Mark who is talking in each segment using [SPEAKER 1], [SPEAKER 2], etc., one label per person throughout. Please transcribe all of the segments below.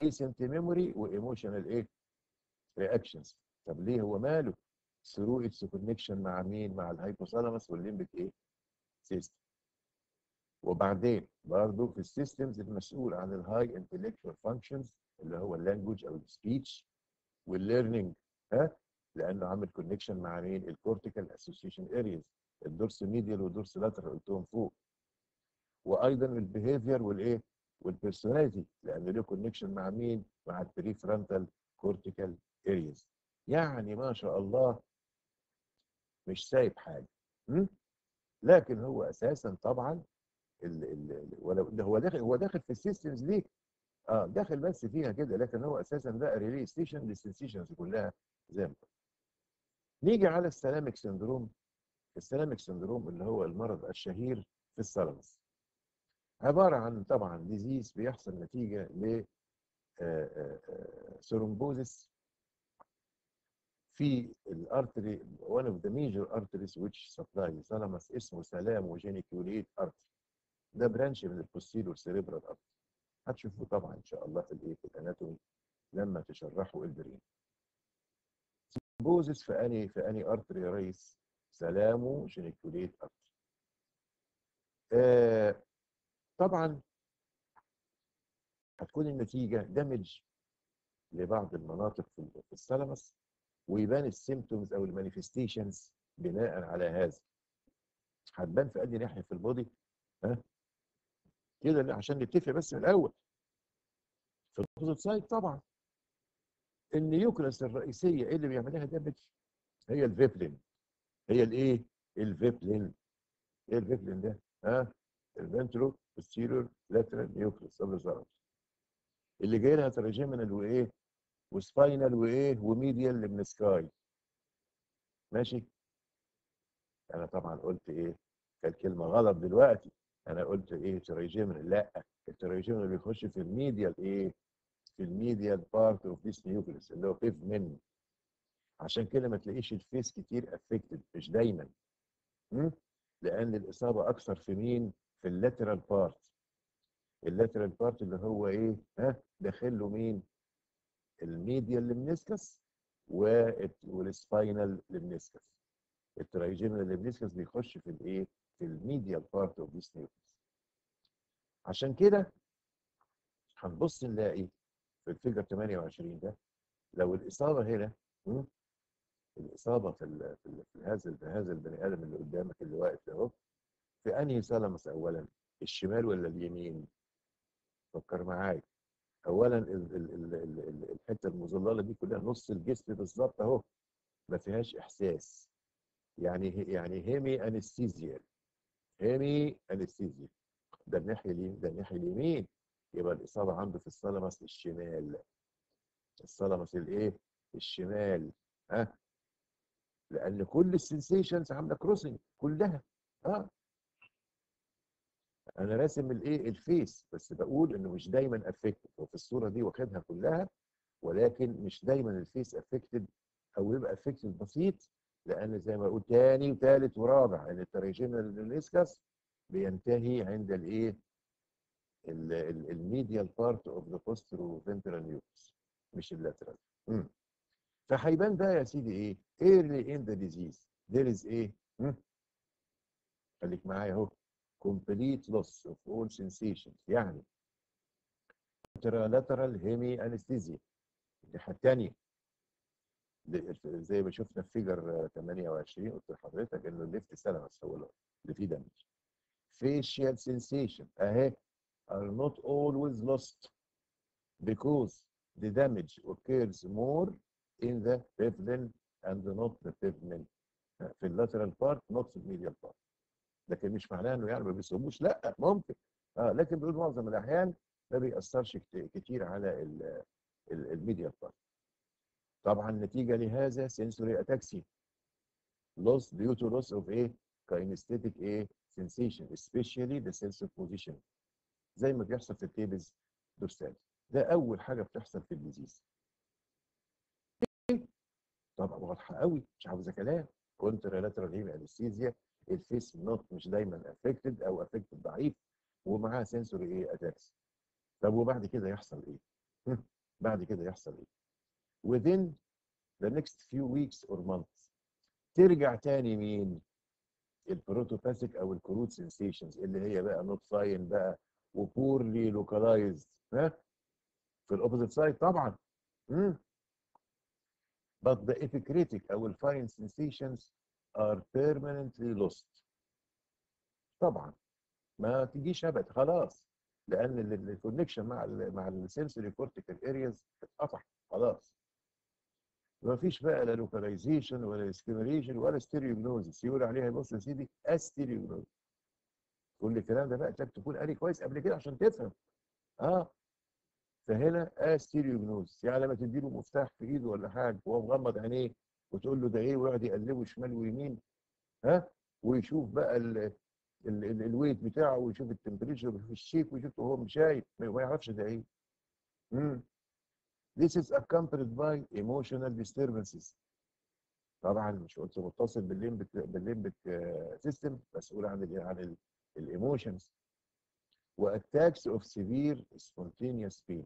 [SPEAKER 1] ريسنت ميموري وايموشنال ايه رياكشنز طب ليه هو ماله ثرو اتس كونكشن مع مين مع الهايبوثالاموس والليمبيك ايه سيستم وبعدين برضه في السيستمز المسؤول عن الهاي انتلكتشوال فانكشنز اللي هو اللانجوج او السبيتش والليرنينج ها لانه عامل كونكشن مع مين الكورتيكال اسوسيشن ارياز الدورس ميديال والدورس لاترال قلتهم فوق وايضا البيهيفير والايه والبيرسوناليتي لان له كونكشن مع مين مع البريفرونتال كورتيكال ارياز يعني ما شاء الله مش سايب حاجه م? لكن هو اساسا طبعا ال ال ولو ده هو داخل هو داخل في السيستمز ليه؟ اه داخل بس فيها كده لكن هو اساسا ده ريلي ستيشن للسنسيشنز كلها زي ما نيجي على السلامك سندروم السلامك سندروم اللي هو المرض الشهير في الثالاموس عباره عن طبعا ديزيز بيحصل نتيجه ل ثرومبوزس في الارتري one of the major arteries which supply the thalamus اسمه ثالاموجينيكوليت ارتري ده برانش من البوستيرور سيريبرال ارتري هتشوفوه طبعا ان شاء الله في الايه في الاناتومي لما تشرحوا البرين ثرومبوزس في اني في اني ارتري يا ريس ثالاموجينيكوليت ارتري آه طبعا هتكون النتيجه دمج لبعض المناطق في الثالاموس ويبان السيمتومز او المانيفستيشنز بناء على هذا هتبان في اي ناحيه في البودي ها كده عشان نتفق بس من الاول في الاوبوزيت سايد طبعا النيوكليس الرئيسيه اللي بيعملها دامج هي الفيبلين هي الايه الفيبلين ايه الفيبلين ده ها الفنترو posterior lateral nucleus of the thalamus اللي جاي لها تراجيمينال وايه وسباينال وايه وميديال لمنسكاي ماشي انا طبعا قلت ايه كانت كلمه غلط دلوقتي انا قلت ايه تراجيمينال لا التراجيمينال بيخش في الميديال ايه في الميديال بارت اوف ذيس نيوكليس اللي هو بيف من عشان كده ما تلاقيش الفيس كتير افكتد مش دايما م? لان الاصابه اكثر في مين في اللاترال بارت اللاترال بارت اللي هو ايه ها داخل له مين الميديال لمنسكس والسباينال لمنسكس الترايجيمينال لمنسكس بيخش في الايه في الميديال بارت اوف ذيس نيوكليس عشان كده هنبص نلاقي في الفيجر 28 ده لو الاصابه هنا م? الاصابه في ال في, ال في هذا في هذا البني ادم اللي قدامك اللي واقف ده اهو في انهي ثالاموس اولا الشمال ولا اليمين فكر معايا اولا ال ال ال ال ال الحته المظلله دي كلها نص الجسم بالظبط اهو ما فيهاش احساس يعني يعني هيمي انستيزيا هيمي انستيزيا ده الناحيه اليمين ده الناحيه اليمين يبقى الاصابه عنده في الثالاموس الشمال الثالاموس الايه الشمال ها أه؟ لان كل السنسيشنز عامله كروسنج كلها اه انا راسم الايه الفيس بس بقول انه مش دايما افكتد وفي الصوره دي واخدها كلها ولكن مش دايما الفيس افكتد او يبقى افكتد بسيط لان زي ما اقول تاني وثالث ورابع ان التراجينال ليسكس بينتهي عند الايه الميديال بارت اوف ذا بوسترو فنترال نيوكليس مش اللاترال فهيبان بقى يا سيدي ايه early in the disease there is ايه خليك معايا اهو complete loss of all sensations يعني lateral hemi anesthesia الناحيه الثانيه زي ما شفنا في فيجر 28 قلت لحضرتك انه الليفت ثالاموس هو اللي فيه دمج facial sensation اهي are not always lost because the damage occurs more in the pavement and not the pavement في اللاترال بارت not في الميديال بارت لكن مش معناه انه يعني ما بيصيبوش لا ممكن اه لكن بيقول معظم الاحيان ما بيأثرش كتير على الميديال بارت طبعا نتيجه لهذا sensory ataxia loss due to loss of ايه kinesthetic ايه sensation especially the sense of position زي ما بيحصل في التيبز دورسال ده اول حاجه بتحصل في الديزيز طبعا واضحه قوي مش عاوزه كلام كونترالاترال هيمي انستيزيا الفيس نوت مش دايما افكتد او افكتد ضعيف ومعاه سنسوري ايه اتاكس طب وبعد كده يحصل ايه؟ بعد كده يحصل ايه within the next few weeks or months ترجع تاني مين البروتوباثيك او الكروت سنسيشنز اللي هي بقى نوت ساين بقى وبورلي لوكالايزد ها في الاوبوزيت سايد طبعا مم. but the epicritic او الفاين sensations are permanently lost طبعا ما تجيش ابد خلاص لان الكونكشن مع ال مع السنسوري كورتيكال ارياز اتقطع خلاص ما فيش بقى لا لوكاليزيشن ولا سكيميليشن ولا ستيريوجنوزس يقول عليها بص يا سيدي استيريوجنوزس كل الكلام ده بقى انت تكون قاري كويس قبل كده عشان تفهم اه فهنا استيريوجنوزس يعني لما تديله مفتاح في ايده ولا حاجه وهو مغمض عينيه وتقول له ده ايه ويقعد يقلبه شمال ويمين ها ويشوف بقى ال ال ال الويت بتاعه ويشوف التمبريتشر ويشوف الشيب ويشوف وهو مش شايف ما يعرفش ده ايه امم This is accompanied by emotional disturbances. طبعا مش قلت متصل بالليمبك بالليمبك سيستم مسؤول عن ال عن الايموشنز واتاكس اوف سيفير سبونتينيوس بين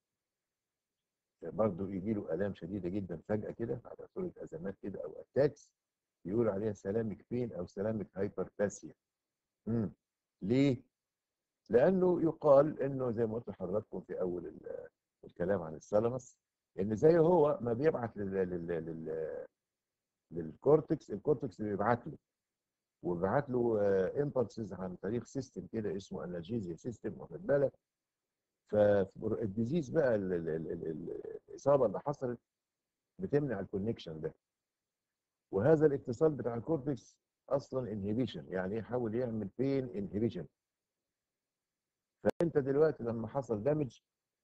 [SPEAKER 1] برضه يجي له الام شديده جدا فجاه كده على صوره ازمات كده او اتاكس يقول عليها سلامك بين او سلامك هايبرباسيا امم ليه؟ لانه يقال انه زي ما قلت لحضراتكم في اول الكلام عن الثالاموس ان زي هو ما بيبعت لل لل لل للكورتكس الكورتكس بيبعت له وبيبعت له امبلسز عن طريق سيستم كده اسمه انالجيزيا سيستم واخد بالك فالديزيز بقى ال ال ال الاصابه اللي حصلت بتمنع الكونكشن ده وهذا الاتصال بتاع الكورتكس اصلا انهبيشن يعني يحاول يعمل بين انهبيشن فانت دلوقتي لما حصل دامج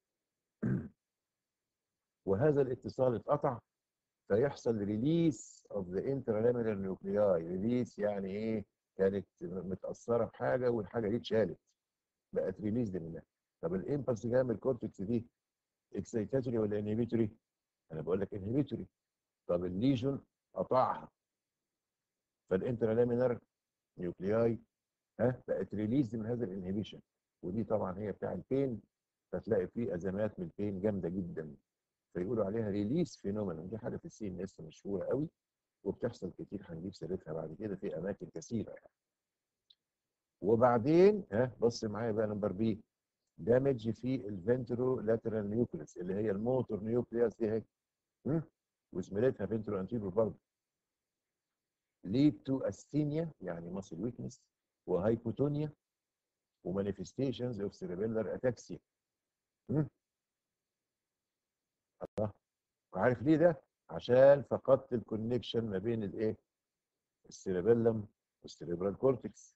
[SPEAKER 1] وهذا الاتصال اتقطع فيحصل ريليس اوف ذا انترالامينال نيوكلياي ريليس يعني ايه كانت متاثره بحاجه والحاجه دي اتشالت بقت ريليز منها طب الامبلس جايه من الكورتكس دي اكسيتاتوري ولا انهبيتوري انا بقول لك انهبيتوري طب الليجون قطعها فالانترالامينال نيوكلياي ها بقت ريليز من هذا الانهبيشن ودي طبعا هي بتاع البين فتلاقي فيه ازمات من البين جامده جدا فيقولوا عليها ريليس فينومينا دي حاجه في السي ان اس مشهوره قوي وبتحصل كتير هنجيب سيرتها بعد كده في اماكن كثيره يعني. وبعدين ها بص معايا بقى نمبر بي دامج في الفنترو لاترال نيوكليس اللي هي الموتور نيوكليس دي اهي وزميلتها فنترو انتيرو برضه lead to asthenia يعني muscle weakness وهايبوتونيا ومانيفستيشنز اوف cerebellar ataxia الله عارف ليه ده؟ عشان فقدت الكونكشن ما بين الايه؟ السيربيلم والسيريبرال كورتكس.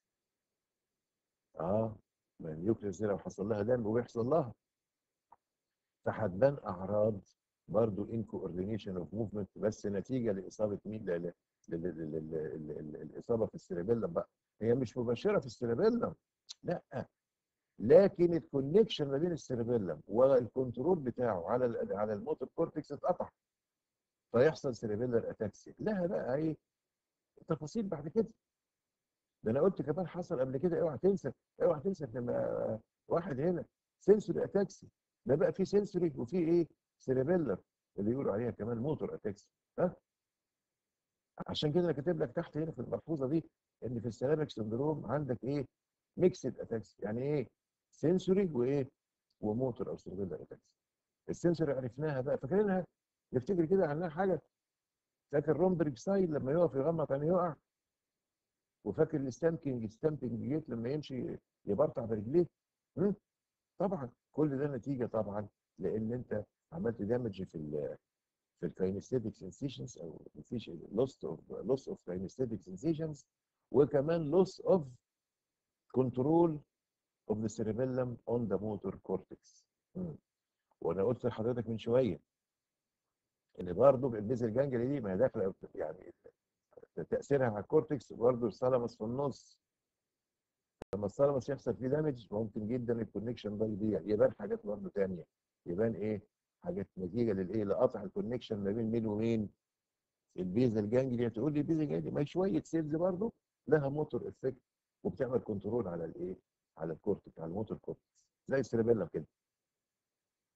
[SPEAKER 1] اه ما النيوكليس دي لو حصل لها دم وبيحصل لها فهتبان اعراض برضو ان كوردينيشن اوف موفمنت بس نتيجه لاصابه مين؟ ل- ل- ل- ل- ل- ل- ل- الاصابه في السيربيلم بقى هي مش مباشره في السيربيلم لا لكن الكونكشن ما بين السيربيلم والكنترول بتاعه على ال على الموتور كورتكس اتقطع فيحصل سيربيلر اتاكسي لها بقى ايه تفاصيل بعد كده ده انا قلت كمان حصل قبل كده اوعى تنسى اوعى تنسى لما واحد هنا سنسوري اتاكسي ده بقى في سنسوري وفي ايه سيربيلر اللي بيقولوا عليها كمان موتور اتاكسي ها عشان كده انا كاتب لك تحت هنا في الملحوظه دي ان في السيراميك سندروم عندك ايه ميكسد اتاكسي يعني ايه سنسوري وايه وموتور او سيربيلر اتاكسي السنسوري عرفناها بقى فاكرينها نفتكر كده عنها حاجه فاكر رومبرج سايد لما يقف يغمض عينيه يقع وفاكر الستامبنج ستامبنج جيت لما يمشي يبرطع برجليه هم؟ طبعا كل ده نتيجه طبعا لان انت عملت دامج في ال في الكاينستيتيك سنسيشنز او مفيش لوس اوف لوس اوف كاينستيتيك سنسيشنز وكمان لوس اوف كنترول اوف ذا cerebellum اون ذا موتور كورتكس وانا قلت لحضرتك من شويه ان برضه البيزل جانجلي دي ما هي داخله يعني تاثيرها على الكورتكس برضه الثالاموس في النص لما الثالاموس يحصل فيه دامج ممكن جدا الكونكشن ده يضيع يبان حاجات برضه ثانيه يبان ايه حاجات نتيجه للايه لقطع الكونكشن ما بين مين ومين البيزل جانجلي تقول لي البيزل جانجلي ما هي شويه سيلز برضه لها موتور افكت وبتعمل كنترول على الايه على الكورتكس على الموتور كورتكس زي السيربيلم كده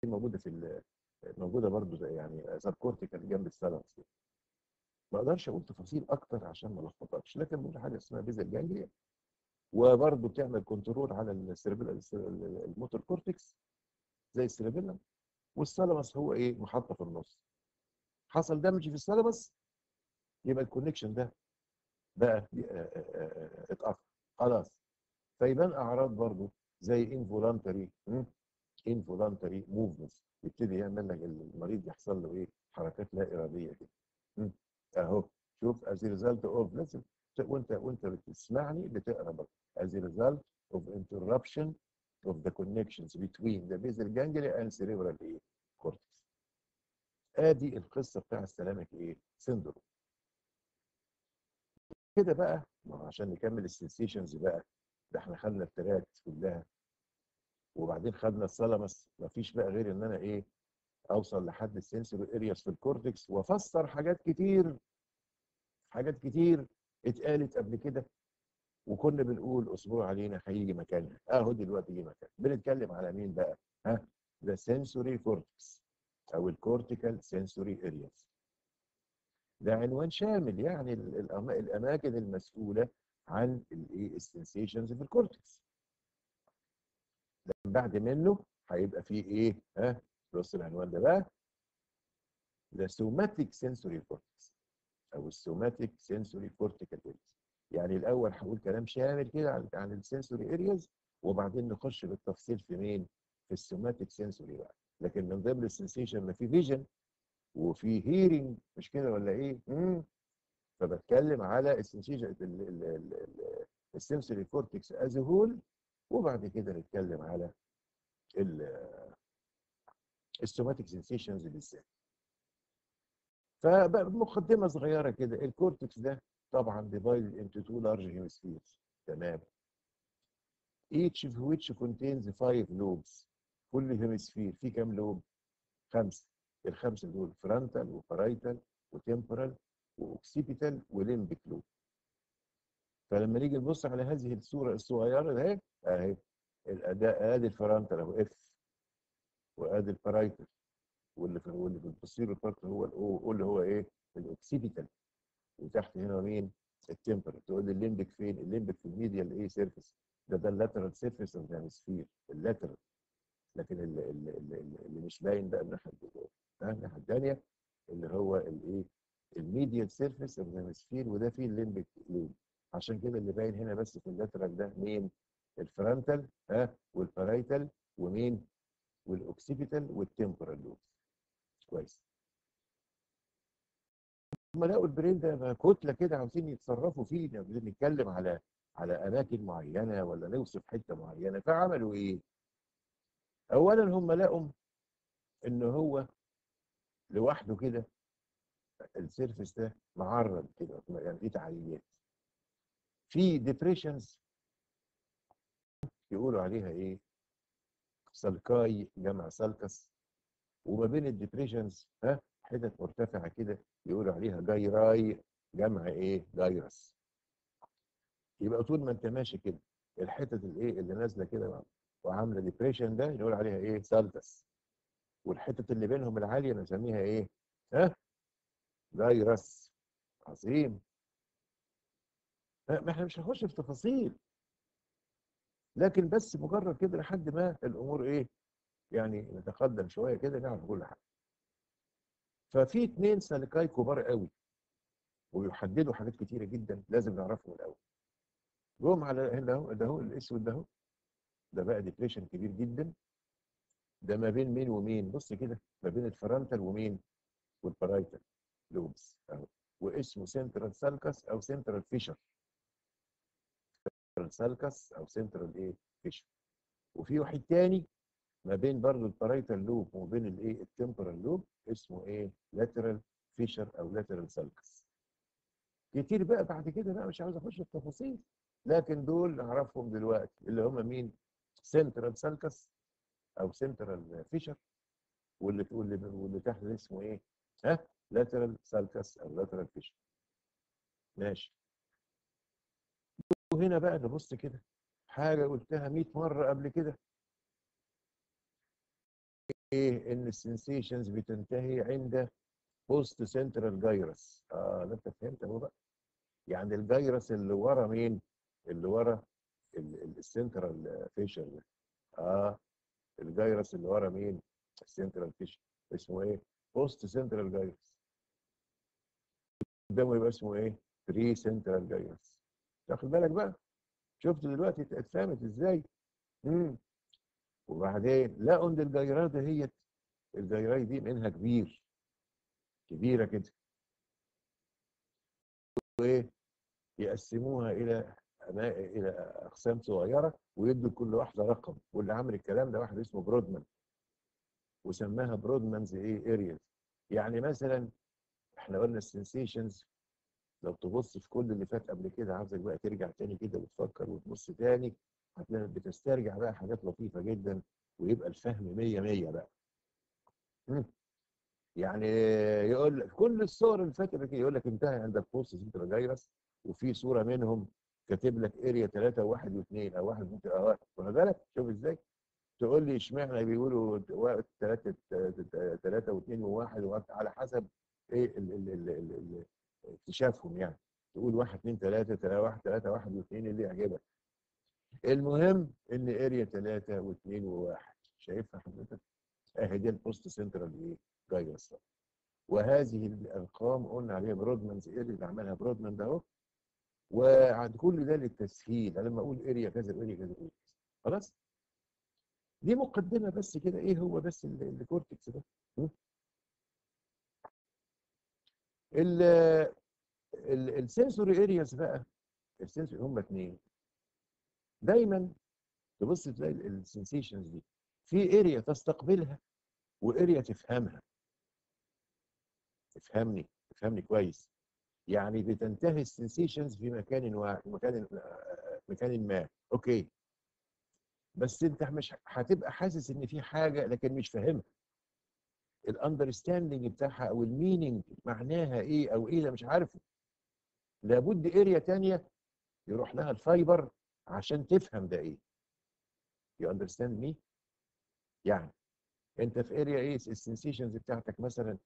[SPEAKER 1] موجوده في ال- موجوده برضو زي يعني سب كورتيكال جنب الثالاموس ما اقدرش اقول تفاصيل اكتر عشان ما الخبطكش لكن بقول حاجه اسمها بيزل جانجليا وبرضه بتعمل كنترول على السيربيلا الموتور كورتكس زي السيربيلا والثالاموس هو ايه محطه في النص حصل دمج في الثالاموس يبقى الكونكشن ده بقى آه، آه، آه، اتقطع خلاص فيبان اعراض برضه زي انفولانتري انفولانتري موفمنتس يبتدي يعمل لك المريض يحصل له ايه حركات لا اراديه كده مم. اهو شوف as a result of لازم ت- وانت وانت بتسمعني بتقرا برضه as a result of interruption of the connections between the basal ganglia and cerebral ايه cortex ادي القصه بتاع السلامك ايه سيندروم كده بقى ما هو عشان نكمل السنسيشنز بقى ده احنا خدنا التراك كلها وبعدين خدنا الثالاموس مفيش بقى غير ان انا ايه اوصل لحد السنسوري ارياس في الكورتكس وافسر حاجات كتير حاجات كتير اتقالت قبل كده وكنا بنقول اسبوع علينا هيجي مكانها اهو دلوقتي جه مكان بنتكلم على مين بقى ها ذا سنسوري كورتكس او الكورتيكال سنسوري ارياس ده عنوان شامل يعني ال- الأما- الاماكن المسؤوله عن الايه السنسيشنز في الكورتكس لكن بعد منه هيبقى فيه ايه ها بص العنوان ده بقى ذا سوماتيك سنسوري كورتكس او السوماتيك سنسوري كورتيكال ارياز يعني الاول هقول كلام شامل كده عن عن السنسوري ارياز وبعدين نخش بالتفصيل في مين في السوماتيك سنسوري بقى لكن من ضمن السنسيشن ما في فيجن وفي هيرنج مش كده ولا ايه مم. فبتكلم على السنسيشن السنسوري كورتكس از هول وبعد كده نتكلم على السوماتيك سنسيشنز بالذات فمقدمه صغيره كده الكورتكس ده طبعا divided into two large hemispheres تمام each of which contains five lobes كل هيمسفير فيه كام لوب؟ خمسه الخمسه دول فرونتال وبارايتال وتمبرال واوكسيبيتال وليمبيك لوب فلما نيجي نبص على هذه الصوره الصغيره ده اهي اهي الاداء ادي الفرونتال اهو اف وادي البارايتال واللي في واللي في البوستيريور بارت هو الاو اللي هو ايه الاوكسيبيتال وتحت هنا مين التمبرال تقول لي الليمبك فين الليمبك في الميديال ايه سيرفيس ده ده اللاترال سيرفيس اوف ذا هيمسفير اللاترال لكن اللي, اللي, اللي, اللي مش باين بقى الناحيه الجوه الناحيه الثانيه اللي هو الايه الميديال سيرفيس اوف ذا هيمسفير وده فيه الليمبك لوب عشان كده اللي باين هنا بس في اللاترال ده مين الفرونتال ها والبارايتال ومين والاوكسيبيتال والتمبرال لوب كويس هم لقوا البرين ده كتله كده عاوزين يتصرفوا فيه عاوزين نتكلم على على اماكن معينه ولا نوصف حته معينه فعملوا ايه؟ اولا هم لقوا ان هو لوحده كده السيرفس ده معرض كده يعني في تعريات في ديبريشنز يقولوا عليها ايه؟ سلكاي جمع سلكس وما بين الديبريشنز ها حتت مرتفعه كده يقولوا عليها جايراي جمع ايه؟ جايرس يبقى طول ما انت ماشي كده الحتت الايه اللي نازله كده وعامله ديبريشن ده نقول عليها ايه؟ سالتس والحتت اللي بينهم العاليه نسميها ايه؟ ها؟ جايرس عظيم ما احنا مش هنخش في تفاصيل لكن بس مجرد كده لحد ما الامور ايه؟ يعني نتقدم شويه كده نعرف كل حاجه. ففي اثنين سالكاي كبار قوي ويحددوا حاجات كتيره جدا لازم نعرفهم الاول. جم على هنا اهو ده هو الاسود ده اهو ده بقى ديبريشن كبير جدا ده ما بين مين ومين بص كده ما بين الفرنتال ومين والبرايتال لوبس اهو واسمه سنترال سالكس او سنترال فيشر سنترال سالكس او سنترال ايه فيشر وفي واحد تاني ما بين برضه البرايتال لوب وما بين الايه التمبرال لوب اسمه ايه لاترال فيشر او لاترال سالكس كتير بقى بعد كده بقى مش عاوز اخش في التفاصيل لكن دول نعرفهم دلوقتي اللي هم مين سنترال سالكس او سنترال فيشر واللي واللي واللي تحت ده اسمه ايه ها لاترال سالكس او لاترال فيشر ماشي وهنا بقى نبص كده حاجه قلتها 100 مره قبل كده ايه ان السنسيشنز بتنتهي عند بوست سنترال جايرس اه ده انت فهمت اهو بقى يعني الجايرس اللي ورا مين اللي ورا السنترال فيشر ده اه الجايرس اللي ورا مين السنترال فيشر اسمه ايه بوست سنترال جايرس قدامه يبقى اسمه ايه بري سنترال جايرس تاخد بالك بقى شفت دلوقتي اتفهمت ازاي امم وبعدين لقوا ان الجيرات دهيت الجيراي دي منها كبير كبيره كده وايه يقسموها الى الى اقسام صغيره ويدوا لكل واحده رقم واللي عامل الكلام ده واحد اسمه برودمان وسماها برودمانز ايه ارياز يعني مثلا احنا قلنا السنسيشنز لو تبص في كل اللي فات قبل كده عاوزك بقى ترجع تاني كده وتفكر وتبص تاني هتلاقي بتسترجع بقى حاجات لطيفه جدا ويبقى الفهم 100 100 بقى يعني يقول لك كل الصور اللي فاتت كده يقول لك انتهى عند البوست سنترال جايرس وفي صوره منهم كاتب لك اريا 3 و1 و2 او 1 و واخد بالك شوف ازاي تقول لي اشمعنى بيقولوا 3 3 و2 و1 على حسب ايه ال ال ال ال اكتشافهم يعني تقول 1 2 3 3 1 3 1 و2 اللي يعجبك المهم ان اريا 3 و2 و1 شايفها حضرتك اهي دي البوست سنترال ايه جايرس وهذه الارقام قلنا عليها برودمانز اريا اللي عملها برودمان ده اهو وعند كل ده للتسهيل انا لما اقول اريا كذا اريا كذا اريا خلاص دي مقدمه بس كده ايه هو بس الكورتكس ده ال السنسوري ارياز بقى السنسوري هم اثنين دايما تبص تلاقي السنسيشنز دي في اريا تستقبلها واريا تفهمها افهمني افهمني كويس يعني بتنتهي السنسيشنز في مكان واحد مكان مكان ما اوكي بس انت مش هتبقى حاسس ان في حاجه لكن مش فاهمها الاندرستاندنج بتاعها او الميننج معناها ايه او ايه ده مش عارفه لابد اريا تانية يروح لها الفايبر عشان تفهم ده ايه يو اندرستاند مي يعني انت في اريا ايه السنسيشنز بتاعتك مثلا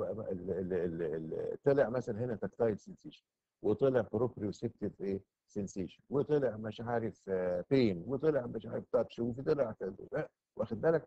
[SPEAKER 1] طلع مثلا هنا تكتايل سنسيشن وطلع بروبريوسيبتيف ايه سنسيشن وطلع مش عارف بين وطلع مش عارف تاتش وطلع واخد بالك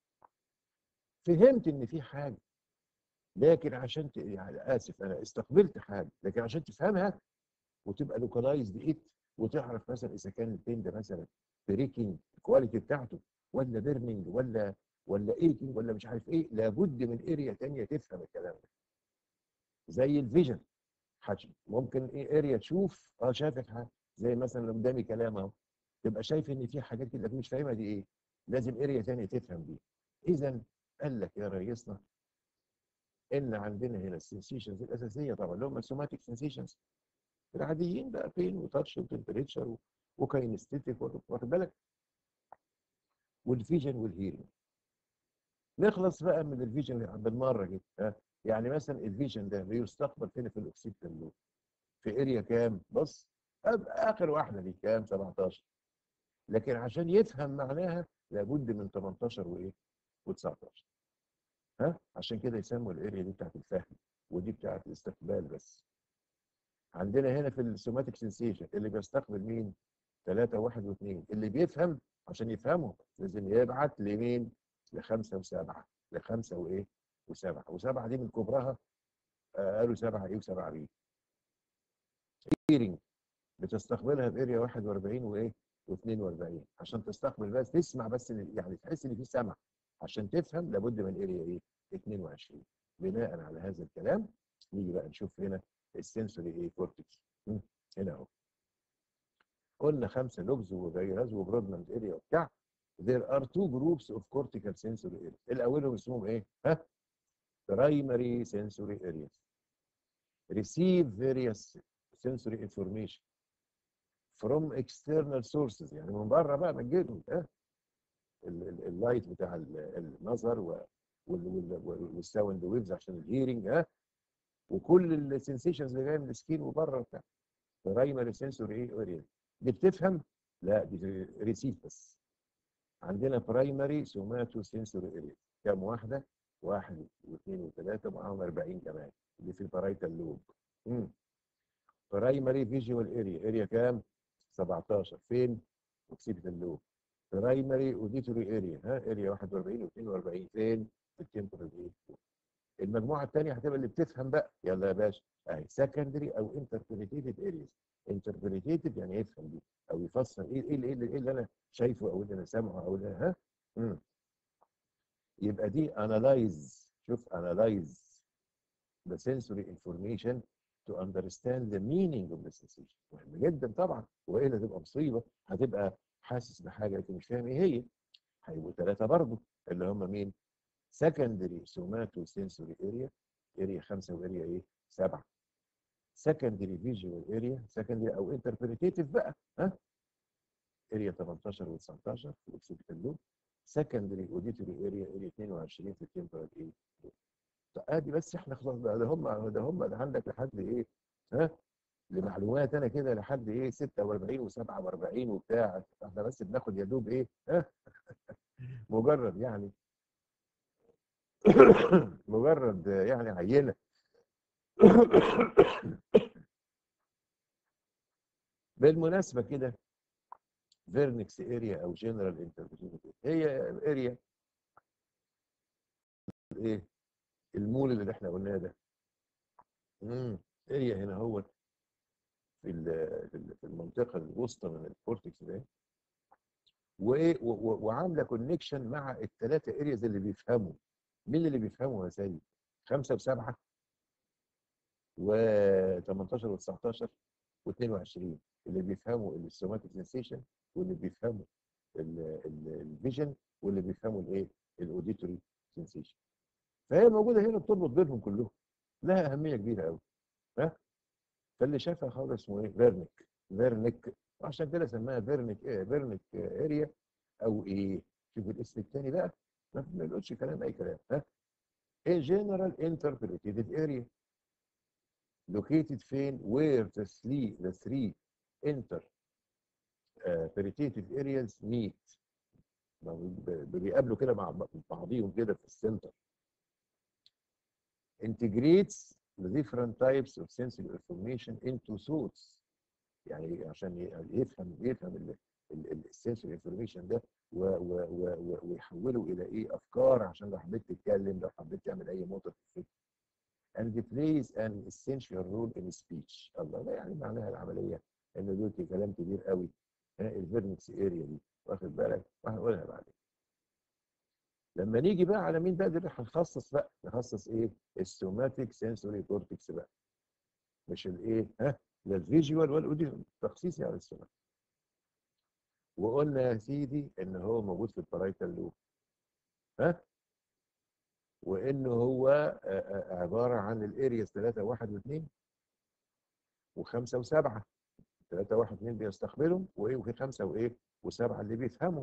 [SPEAKER 1] فهمت ان في حاجه لكن عشان ت... يعني اسف انا استقبلت حاجه لكن عشان تفهمها وتبقى لوكالايزد ات وتعرف مثلا اذا كان البين ده مثلا بريكنج الكواليتي بتاعته ولا بيرنينج ولا ولا ايتنج ولا مش عارف ايه لابد من اريا ثانيه تفهم الكلام ده زي الفيجن حاجة. ممكن ايه اريا تشوف اه شافت حاجه زي مثلا قدامي كلام اهو تبقى شايف ان في حاجات كده مش فاهمها دي ايه لازم اريا ثانيه تفهم دي اذا قال لك يا ريسنا ان عندنا هنا السنسيشنز الاساسيه طبعا اللي هم السوماتيك سنسيشنز العاديين بقى بين وتاتش وتمبريتشر وكاينستيتيك واخد بالك والفيجن والهيرنج نخلص بقى من الفيجن بالمره كده يعني مثلا الفيجن ده بيستقبل فين في الاوكسيتال لوب في اريا كام بص اخر واحده دي كام 17 لكن عشان يفهم معناها لابد من 18 وايه و19 ها عشان كده يسموا الاريا دي بتاعت الفهم ودي بتاعت الاستقبال بس عندنا هنا في السوماتيك سنسيشن اللي بيستقبل مين 3 1 و2 اللي بيفهم عشان يفهمه لازم يبعت لمين لخمسة وسبعة لخمسة وإيه وسبعة وسبعة دي من كبرها آه قالوا سبعة إيه وسبعة بي هيرنج بتستقبلها في اريا 41 وإيه و42 عشان تستقبل بس تسمع بس يعني تحس إن في سمع عشان تفهم لابد من اريا إيه 22 بناء على هذا الكلام نيجي بقى نشوف هنا السنسوري إيه كورتكس هنا أهو قلنا خمسة لوبز وفيراز وبرودمانز اريا وبتاع there are two groups of cortical sensory areas الاولهم اسمهم ايه ها primary sensory areas receive various sensory information from external sources يعني من بره بقى من جيتهم ها اللايت بتاع النظر والساوند ويفز عشان الهيرنج ها وكل السنسيشنز اللي جايه من السكين وبره وبتاع برايمري سنسوري اريا دي بتفهم لا دي ريسيف بس عندنا برايمري سوماتو سنسوري اريا كام واحده؟ واحد واثنين وثلاثه ومعاهم 40 كمان اللي في البرايتال لوب برايمري فيجوال اريا اريا كام؟ 17 فين؟ اوكسيبيتال لوب برايمري اوديتوري اريا ها اريا 41 و42 فين؟ في التمبرال ايه المجموعه الثانيه هتبقى اللي بتفهم بقى يلا يا باشا اهي سكندري او انتربريتيف ارياز انتربريتيف يعني يفهم دي او يفسر ايه ايه اللي, إيه اللي انا شايفه او اللي انا سامعه او اللي ها مم. يبقى دي analyze شوف analyze the sensory information to understand the meaning of the sensation مهم جدا طبعا والا تبقى مصيبه هتبقى حاسس بحاجه لكن مش فاهم ايه هي هيبقوا ثلاثه برضه اللي هم مين؟ secondary somatosensory area area 5 واريا ايه؟ 7 secondary visual area secondary او interpretative بقى ها اريا 18 و19 في الاوكسيبيتال لوب secondary auditory area اريا 22 في التمبرال ايه؟ ادي بس احنا خلاص بقى ده هم ده هم ده عندك لحد ايه؟ ها؟ لمعلومات انا كده لحد ايه 46 و47 وبتاع احنا بس بناخد يا دوب ايه؟ ها؟ مجرد يعني مجرد يعني عينه بالمناسبه كده فيرنكس اريا او جنرال انتربريتيف هي اريا ايه المول اللي احنا قلناه ده امم اريا هنا هو في في المنطقه الوسطى من الكورتكس ده وايه وعامله كونكشن مع الثلاثه ارياز اللي بيفهموا مين اللي بيفهموا يا سيد؟ خمسه وسبعه و18 و19 و22 اللي بيفهموا السوماتيك سنسيشن واللي بيفهموا الفيجن واللي بيفهموا الايه؟ الاوديتوري سنسيشن فهي موجوده هنا بتربط بينهم كلهم لها اهميه كبيره قوي ها فاللي شافها خالص اسمه ايه؟ فيرنيك فيرنيك عشان كده سماها فيرنيك ايه؟ فيرنيك اريا او ايه؟ شوف الاسم الثاني بقى ما بنقولش كلام اي كلام ها a general interpretative area located فين where the three the three inter uh, peritative areas meet بيقابلوا كده مع بعضيهم كده في السنتر integrates the different types of sensory information into thoughts يعني عشان يفهم يفهم السنسوري انفورميشن ده و و و ويحوله الى ايه افكار عشان لو حبيت تتكلم لو حبيت تعمل اي موتور في الفكر and plays an essential role in speech الله ده يعني معناها العمليه ان دول كلام كبير قوي الفيرنكس اريا دي واخد بالك وهنقولها بعدين لما نيجي بقى على مين بقى اللي هنخصص بقى نخصص ايه السوماتيك سنسوري كورتكس بقى مش الايه ها لا الفيجوال والاوديو تخصيصي على السوماتيك وقلنا يا سيدي ان هو موجود في البرايتال لوب ها وانه هو عباره عن الارياز 3 1 و2 و5 و7 3 1 2 بيستقبلهم وايه وفي 5 وايه و7 اللي بيفهموا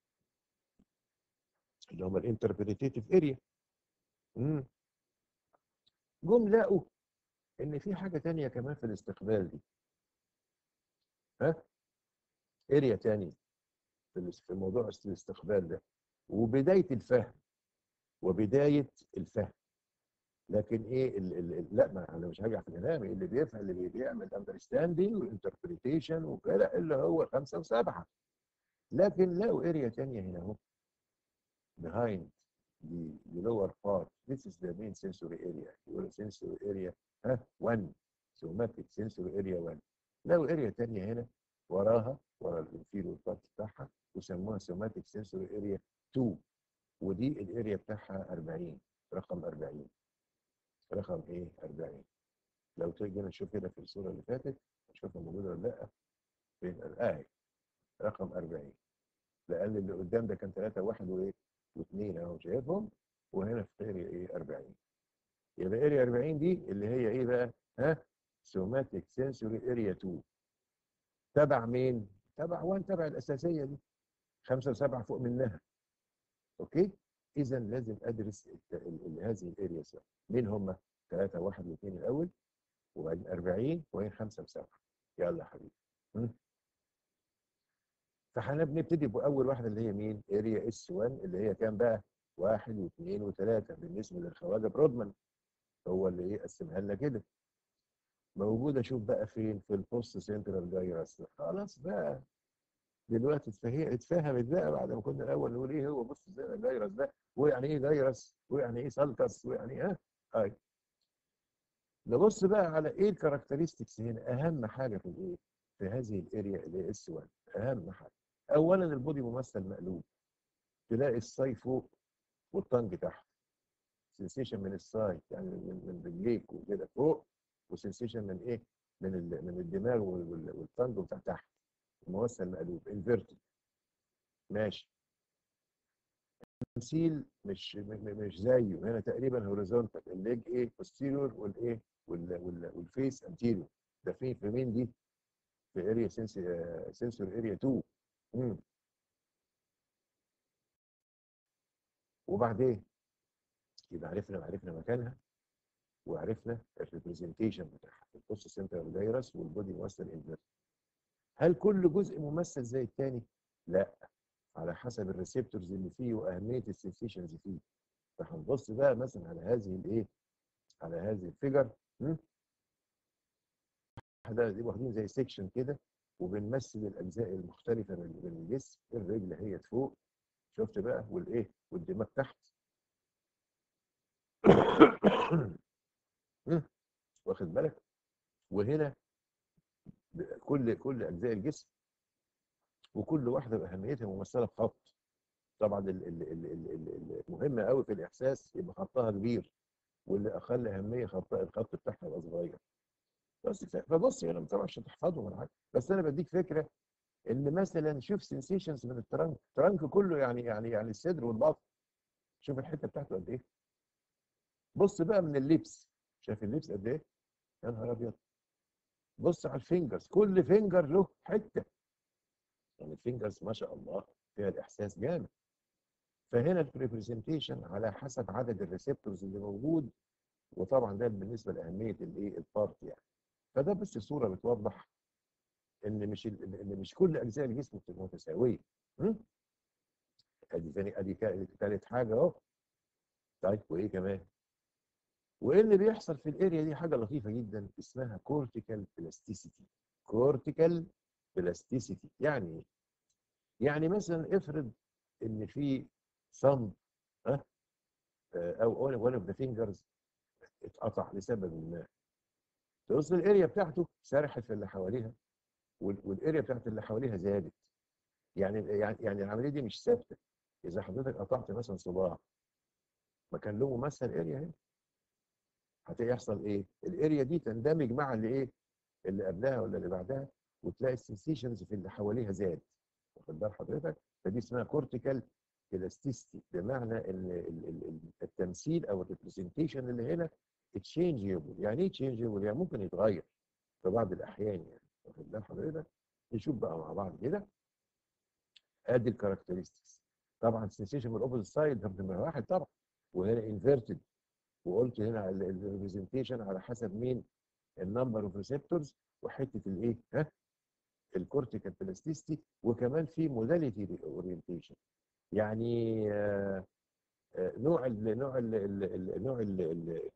[SPEAKER 1] اللي هم الانتربريتيف اريا امم جم لقوا ان في حاجه ثانيه كمان في الاستقبال دي ها اريا ثانيه في موضوع الاستقبال ده وبدايه الفهم وبدايه الفهم لكن ايه ال ال لا ما انا مش هرجع في كلامي اللي بيفهم اللي بيعمل اندرستاندنج وانتربريتيشن وكده اللي هو خمسه وسبعه لكن لقوا اريا ثانيه هنا اهو behind the, the lower part this is the main sensory area يقولوا sensory area ها 1 somatic sensory area 1 لقوا اريا ثانيه هنا وراها ورا الانفيريور بارت بتاعها وسموها سوماتيك سنسوري اريا 2 ودي الاريا بتاعها 40 رقم 40 رقم ايه 40 لو تيجي نشوف هنا في الصوره اللي فاتت نشوفها موجوده ولا لا فين اهي رقم 40 لان اللي قدام ده كان 3 1 وايه واثنين اهو شايفهم وهنا في اريا ايه 40 يبقى اريا 40 دي اللي هي ايه بقى ها سوماتيك سنسوري اريا 2 تبع مين تبع 1 تبع الاساسيه دي خمسه وسبعه فوق منها اوكي اذا لازم ادرس هذه الارياز مين هم 3 1 و2 الاول وبعدين 40 وبعدين 5 و7 يلا يا حبيبي فاحنا بنبتدي باول واحده اللي هي مين اريا اس 1 اللي هي كام بقى واحد واثنين وثلاثة بالنسبة للخواجة برودمان هو اللي ايه قسمها لنا كده موجودة شوف بقى فين في البوست سنترال جايرس خلاص بقى دلوقتي اتفهي- اتفهمت بقى بعد ما كنا الاول نقول ايه هو بص سنترال جايرس ده ويعني ايه جايرس ويعني ايه سالكس ويعني ايه ها هاي نبص بقى على ايه الكاركترستكس هنا اهم حاجه في الايه في هذه الاريا اللي اس 1 اهم حاجه اولا البودي ممثل مقلوب تلاقي الساي فوق والطنج تحت سنسيشن من الساي يعني من من رجليك وكده فوق وسنسيشن من ايه من ال- من الدماغ وال- وال- والطنج بتاع تحت ممثل مقلوب انفيرتد ماشي التمثيل مش م- م- مش زيه هنا تقريبا هوريزونتال الليج ايه بوستيريور والايه وال- وال- والفيس انتيريور ده فين في مين دي في اريا سنسور اريا 2 مم. وبعدين يبقى عرفنا عرفنا مكانها وعرفنا الريبريزنتيشن بتاعها البوست سنترال دايرس والبودي ممثل انفيرت هل كل جزء ممثل زي الثاني؟ لا على حسب الريسبتورز اللي فيه واهميه السنسيشنز فيه فهنبص بقى مثلا على هذه الايه؟ على هذه الفيجر ده دي واخدين زي سيكشن كده وبنمثل الاجزاء المختلفه من من الجسم الرجل هي فوق شفت بقى والايه والدماغ تحت مم. واخد بالك وهنا ب- كل كل اجزاء الجسم وكل واحده باهميتها ممثله بخط طبعا ال- ال- ال- ال- ال- المهم قوي في الاحساس يبقى خطها كبير واللي اقل اهميه خطها الخط بتاعها يبقى صغير بس ف- فبص انا طبعا مش هتحفظهم ولا حاجه بس انا بديك فكره ان مثلا شوف سنسيشنز من الترنك الترنك كله يعني يعني يعني الصدر والبطن شوف الحته بتاعته قد ايه بص بقى من اللبس شايف اللبس قد ايه يا نهار ابيض بص على الفينجرز كل فينجر له حته يعني الفينجرز ما شاء الله فيها الاحساس جامد فهنا الريبريزنتيشن على حسب عدد الريسبتورز اللي موجود وطبعا ده بالنسبه لاهميه الايه البارت يعني فده بس صوره بتوضح ان مش ال- ان مش كل اجزاء الجسم بتبقى متساويه م? ادي ثاني ادي كا- تالت حاجه اهو طيب وايه كمان وايه اللي بيحصل في الاريا دي حاجه لطيفه جدا اسمها كورتيكال بلاستيسيتي كورتيكال بلاستيسيتي يعني ايه يعني مثلا افرض ان في صمت ها آه، او one of the fingers اتقطع لسبب ما تبص الاريا بتاعته سرحت في اللي حواليها وال- والاريا بتاعت اللي حواليها زادت يعني يعني يعني العمليه دي مش ثابته اذا حضرتك قطعت مثلا صباع ما كان له ممثل اريا هنا هتحصل ايه؟ الاريا دي تندمج مع اللي ايه؟ اللي قبلها ولا اللي بعدها وتلاقي السنسيشنز في اللي حواليها زاد واخد بال حضرتك؟ فدي اسمها كورتيكال الاستيستي بمعنى ان ال- ال- ال- التمثيل او الريبريزنتيشن اللي هنا تشينجيبل يعني ايه تشينجيبل؟ يعني ممكن يتغير في بعض الاحيان يعني واخد بال حضرتك؟ نشوف بقى مع بعض كده ادي الكاركترستكس طبعا السنسيشن من الاوبوزيت سايد ده نمره واحد طبعا وهنا انفيرتد وقلت هنا الريبريزنتيشن على حسب مين النمبر اوف ريسبتورز وحته الايه ها الكورتيكال بلاستيستي وكمان في موداليتي اورينتيشن يعني آه، آه، نوع ال نوع ال ال نوع ال ال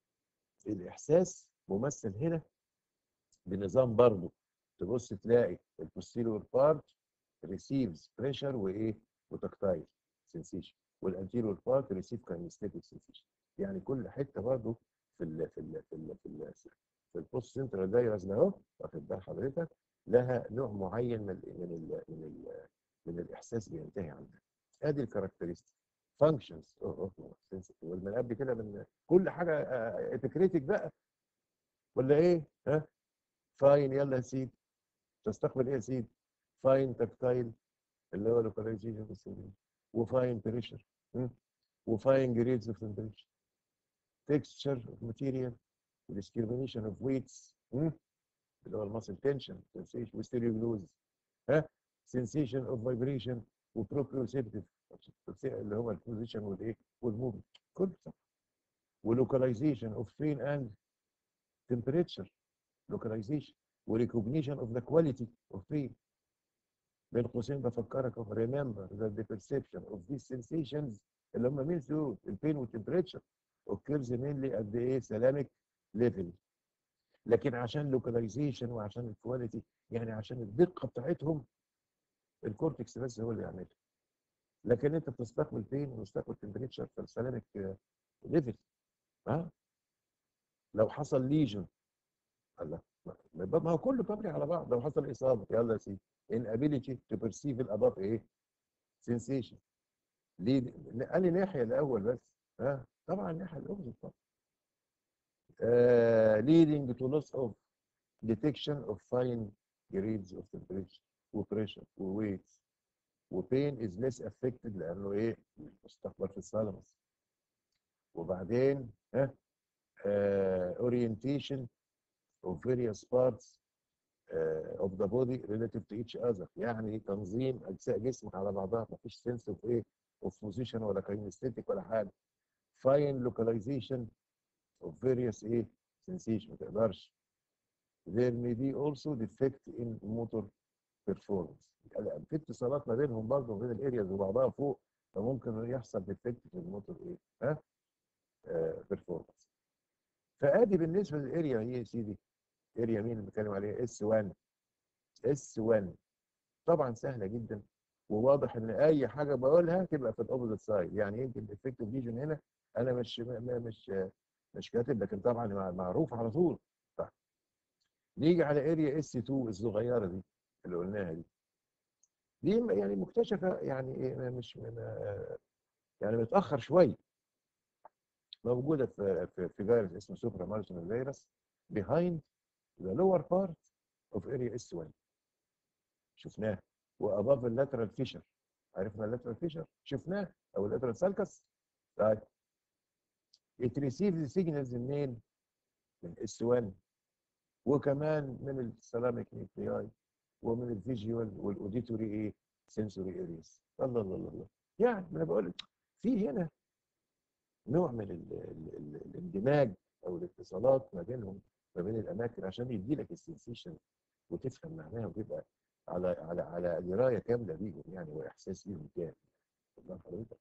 [SPEAKER 1] الاحساس ممثل هنا بنظام برضه تبص تلاقي البوستيريور بارت ريسيفز بريشر وايه وتكتايل سنسيشن والانتيريور بارت ريسيف كاينستيك سنسيشن يعني كل حته برضه في ال في ال في ال في ال في البوست سنترال دايرز ده اهو واخد بال حضرتك لها نوع معين من ال من ال من ال من الاحساس بينتهي عندها ادي الكاركترستيك فانكشنز والمن قبل كده من كل حاجه اتكريتك بقى ولا ايه ها فاين يلا يا سيدي تستقبل ايه يا سيدي فاين تكتايل اللي هو لوكاليزيشن وفاين بريشر وفاين جريدز اوف تمبريتشر texture of material discrimination of weights م? اللي هو الماسل تنشن sensation وستيريوجلوز ها sensation of vibration وبروبريوسيبتيف اللي هو البوزيشن والايه والموفمنت كله صح ولوكاليزيشن اوف pain and temperature localization وريكوجنيشن اوف ذا كواليتي اوف pain بين قوسين بفكرك of remember that the perception of these sensations اللي هم مين دول البين والتمبريتشر اوكيرز مينلي قد ايه سلامك ليفل لكن عشان لوكاليزيشن وعشان الكواليتي يعني عشان الدقه بتاعتهم الكورتكس بس هو اللي يعملها لكن انت بتستقبل بين وتستقبل تمبريتشر في السلامك ليفل ها لو حصل ليجن الله ما ما هو كله طبيعي على بعض لو حصل اصابه يلا يا سيدي inability to perceive الاباف ايه sensation ليه قال لي ناحيه الاول بس ها طبعا الناحيه الاوبزيت طبعا uh, leading to loss of detection of fine grades of temperature وpressure وweight وpain is less affected لانه ايه مستقبل في الثالاموس وبعدين ها uh, orientation of various parts uh, of the body relative to each other يعني تنظيم اجزاء جسمك على بعضها مفيش سنس اوف ايه اوف بوزيشن ولا كاينستيك ولا حاجه fine localization of various ايه sensation ما تقدرش there may be also defect in motor performance يعني في اتصالات ما بينهم برضه وبين الارياز وبعضها فوق فممكن يحصل ديفكت في الموتور ايه ها بيرفورمانس فادي بالنسبه للاريا هي يا سيدي اريا مين اللي بنتكلم عليها اس 1 اس 1 طبعا سهله جدا وواضح ان اي حاجه بقولها تبقى في الاوبوزيت سايد يعني يمكن الافكتيف ليجن هنا انا مش مش مش كاتب لكن طبعا معروف على طول طيب نيجي على اريا اس 2 الصغيره دي اللي قلناها دي دي يعني مكتشفه يعني ايه مش يعني متاخر شويه موجوده في في في فيروس اسمه سوبرا مارشنال فيروس behind the lower part of area S1 شفناه واباف اللاترال فيشر عرفنا اللاترال فيشر شفناه او اللاترال سالكس طيب it receives signals منين من S1 وكمان من السلامك نيوكلياي ومن الفيجوال والاوديتوري ايه سنسوري ارياز الله الله الله الله يعني انا بقول في هنا نوع من ال ال ال الاندماج او الاتصالات ما بينهم ما بين الاماكن عشان يدي لك السنسيشن وتفهم معناها وتبقى على على على درايه كامله بيهم يعني واحساس بيهم كامل حضرتك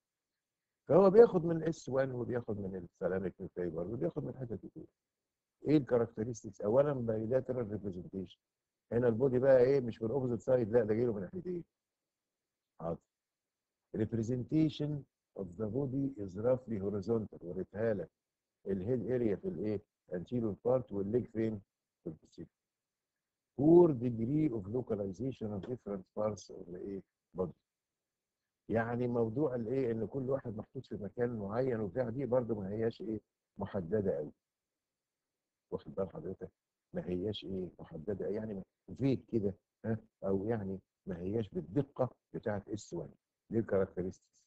[SPEAKER 1] فهو بياخد من اس 1 وبياخد من السلامك فيبر وبياخد من حتت كتير ايه الكاركترستكس اولا بايلاترال ريبريزنتيشن هنا البودي بقى ايه مش من اوبوزيت سايد لا ده جاي له من ناحيتين حاضر representation of the body is roughly horizontal وريتها لك الهيد اريا في الايه anterior part والليج فين في البوستيريور poor degree of localization of different parts of the ايه body يعني موضوع الايه ان كل واحد محطوط في مكان معين وبتاع دي برضه ما هياش ايه محدده قوي واخد بال حضرتك ما هياش ايه محدده يعني فيك كده ها او يعني ما هياش بالدقه بتاعت اس 1 دي الكاركترستكس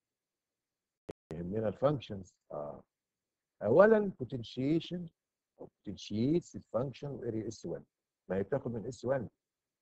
[SPEAKER 1] يهمنا الفانكشنز اه اولا potentiation او potentiates الفانكشن واريا اس 1 ما هي بتاخد من اس 1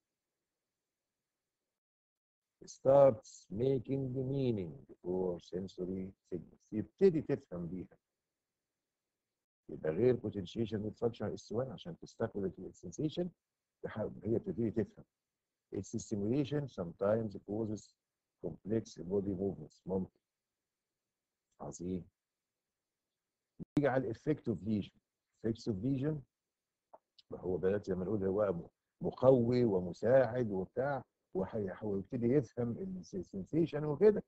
[SPEAKER 1] starts making meaning for sensory signals يبتدي تفهم بيها يبقى غير potentiation والفانكشن اس 1 عشان تستقبل السنسيشن هي بتبتدي تفهم its stimulation sometimes causes complex body movements ممكن عظيم نيجي على الافكت اوف ليجن افكتس اوف ليجن هو بدات زي ما نقول هو مقوي ومساعد وبتاع وهيبتدي يفهم السنسيشن وكده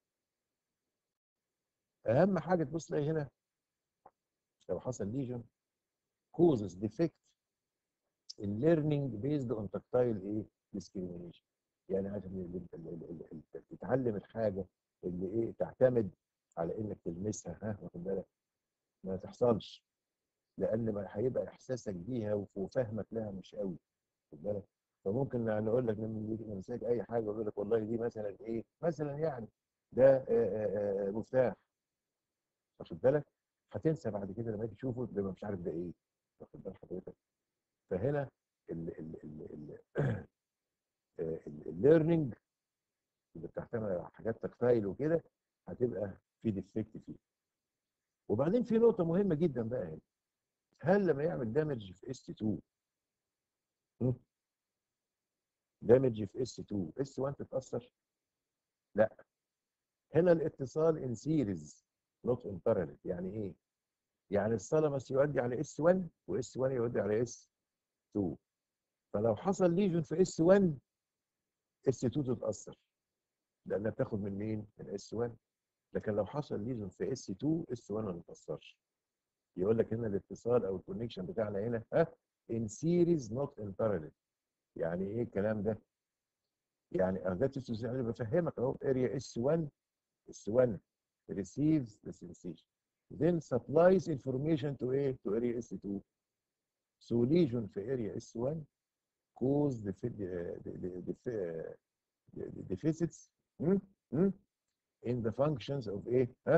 [SPEAKER 1] اهم حاجه تبص تلاقي هنا لو حصل ليجن causes defect in learning based on tactile ايه discrimination يعني عشان تتعلم الحاجه اللي ايه تعتمد على انك تلمسها ها واخد بالك ما تحصلش لان ما هيبقى احساسك بيها وفهمك لها مش قوي واخد بالك فممكن نقول لك لما نمسك اي حاجه يقول لك والله دي مثلا ايه مثلا يعني ده آآ آآ مفتاح واخد بالك هتنسى بعد كده لما تيجي تشوفه تبقى مش عارف ده ايه واخد بال حضرتك فهنا الليرنينج اللي بتعتمد على حاجات تكتايل وكده هتبقى في ديفكت فيه وبعدين في نقطة مهمة جدا بقى هنا هل لما يعمل دامج في اس 2 دامج في اس 2 اس 1 تتأثر؟ لا هنا الاتصال ان سيريز نوت ان باراليل يعني ايه يعني الثالاموس يؤدي على اس 1 واس 1 يؤدي على اس 2 فلو حصل ليجن في اس 1 اس 2 تتاثر لانها بتاخد من مين من اس 1 لكن لو حصل ليجن في اس 2 اس 1 ما تتاثرش يقول لك هنا الاتصال او الكونكشن بتاعنا هنا ها ان سيريز نوت ان باراليل يعني ايه الكلام ده يعني ده يعني بفهمك اهو اريا اس 1 اس 1 receives the sensation then supplies information to A to area S2 so lesion في area S1 cause the, the, the, the, the deficits hmm? Hmm? in the functions of A huh?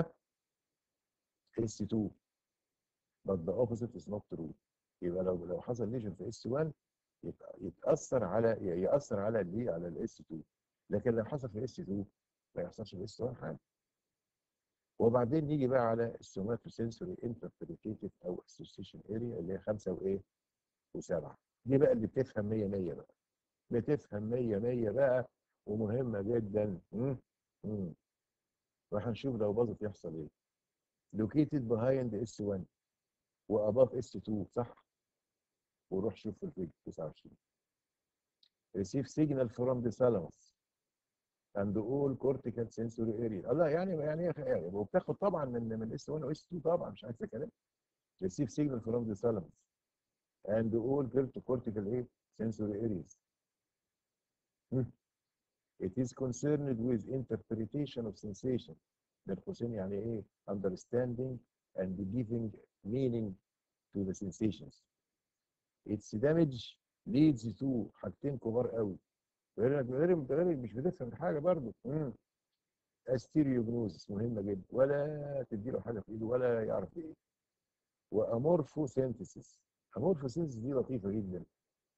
[SPEAKER 1] S2 but the opposite is not true يبقى لو لو حصل ليجن في S1 يتاثر على ياثر على الدي على الاس 2 لكن لو حصل في اس 2 ما يحصلش في اس 1 حاجه وبعدين نيجي بقى على السوماتوسنسوري انتربريتيف او اسوسيشن اريا اللي هي 5 وايه و7 دي بقى اللي بتفهم 100 100 بقى بتفهم 100 100 بقى ومهمه جدا امم امم وهنشوف لو باظت يحصل ايه لوكيتد بيهايند اس 1 واباف اس 2 صح وروح شوف في الفيديو 29 receive signal from the thalamus and all cortical sensory area الله يعني يعني يعني وبتاخد طبعا من من اس 1 و اس 2 طبعا مش عايز كلام receive signal from the thalamus and all cortical ايه sensory areas hmm. it is concerned with interpretation of sensation بين قوسين يعني ايه understanding and giving meaning to the sensations its damage leads to حاجتين كبار قوي غير غير غير مش بتفهم حاجه برضه استيريوجنوزس مهمه جدا ولا تديله حاجه في ايده ولا يعرف ايه وامورفوسينثيسيس امورفوسينثيسيس دي لطيفه جدا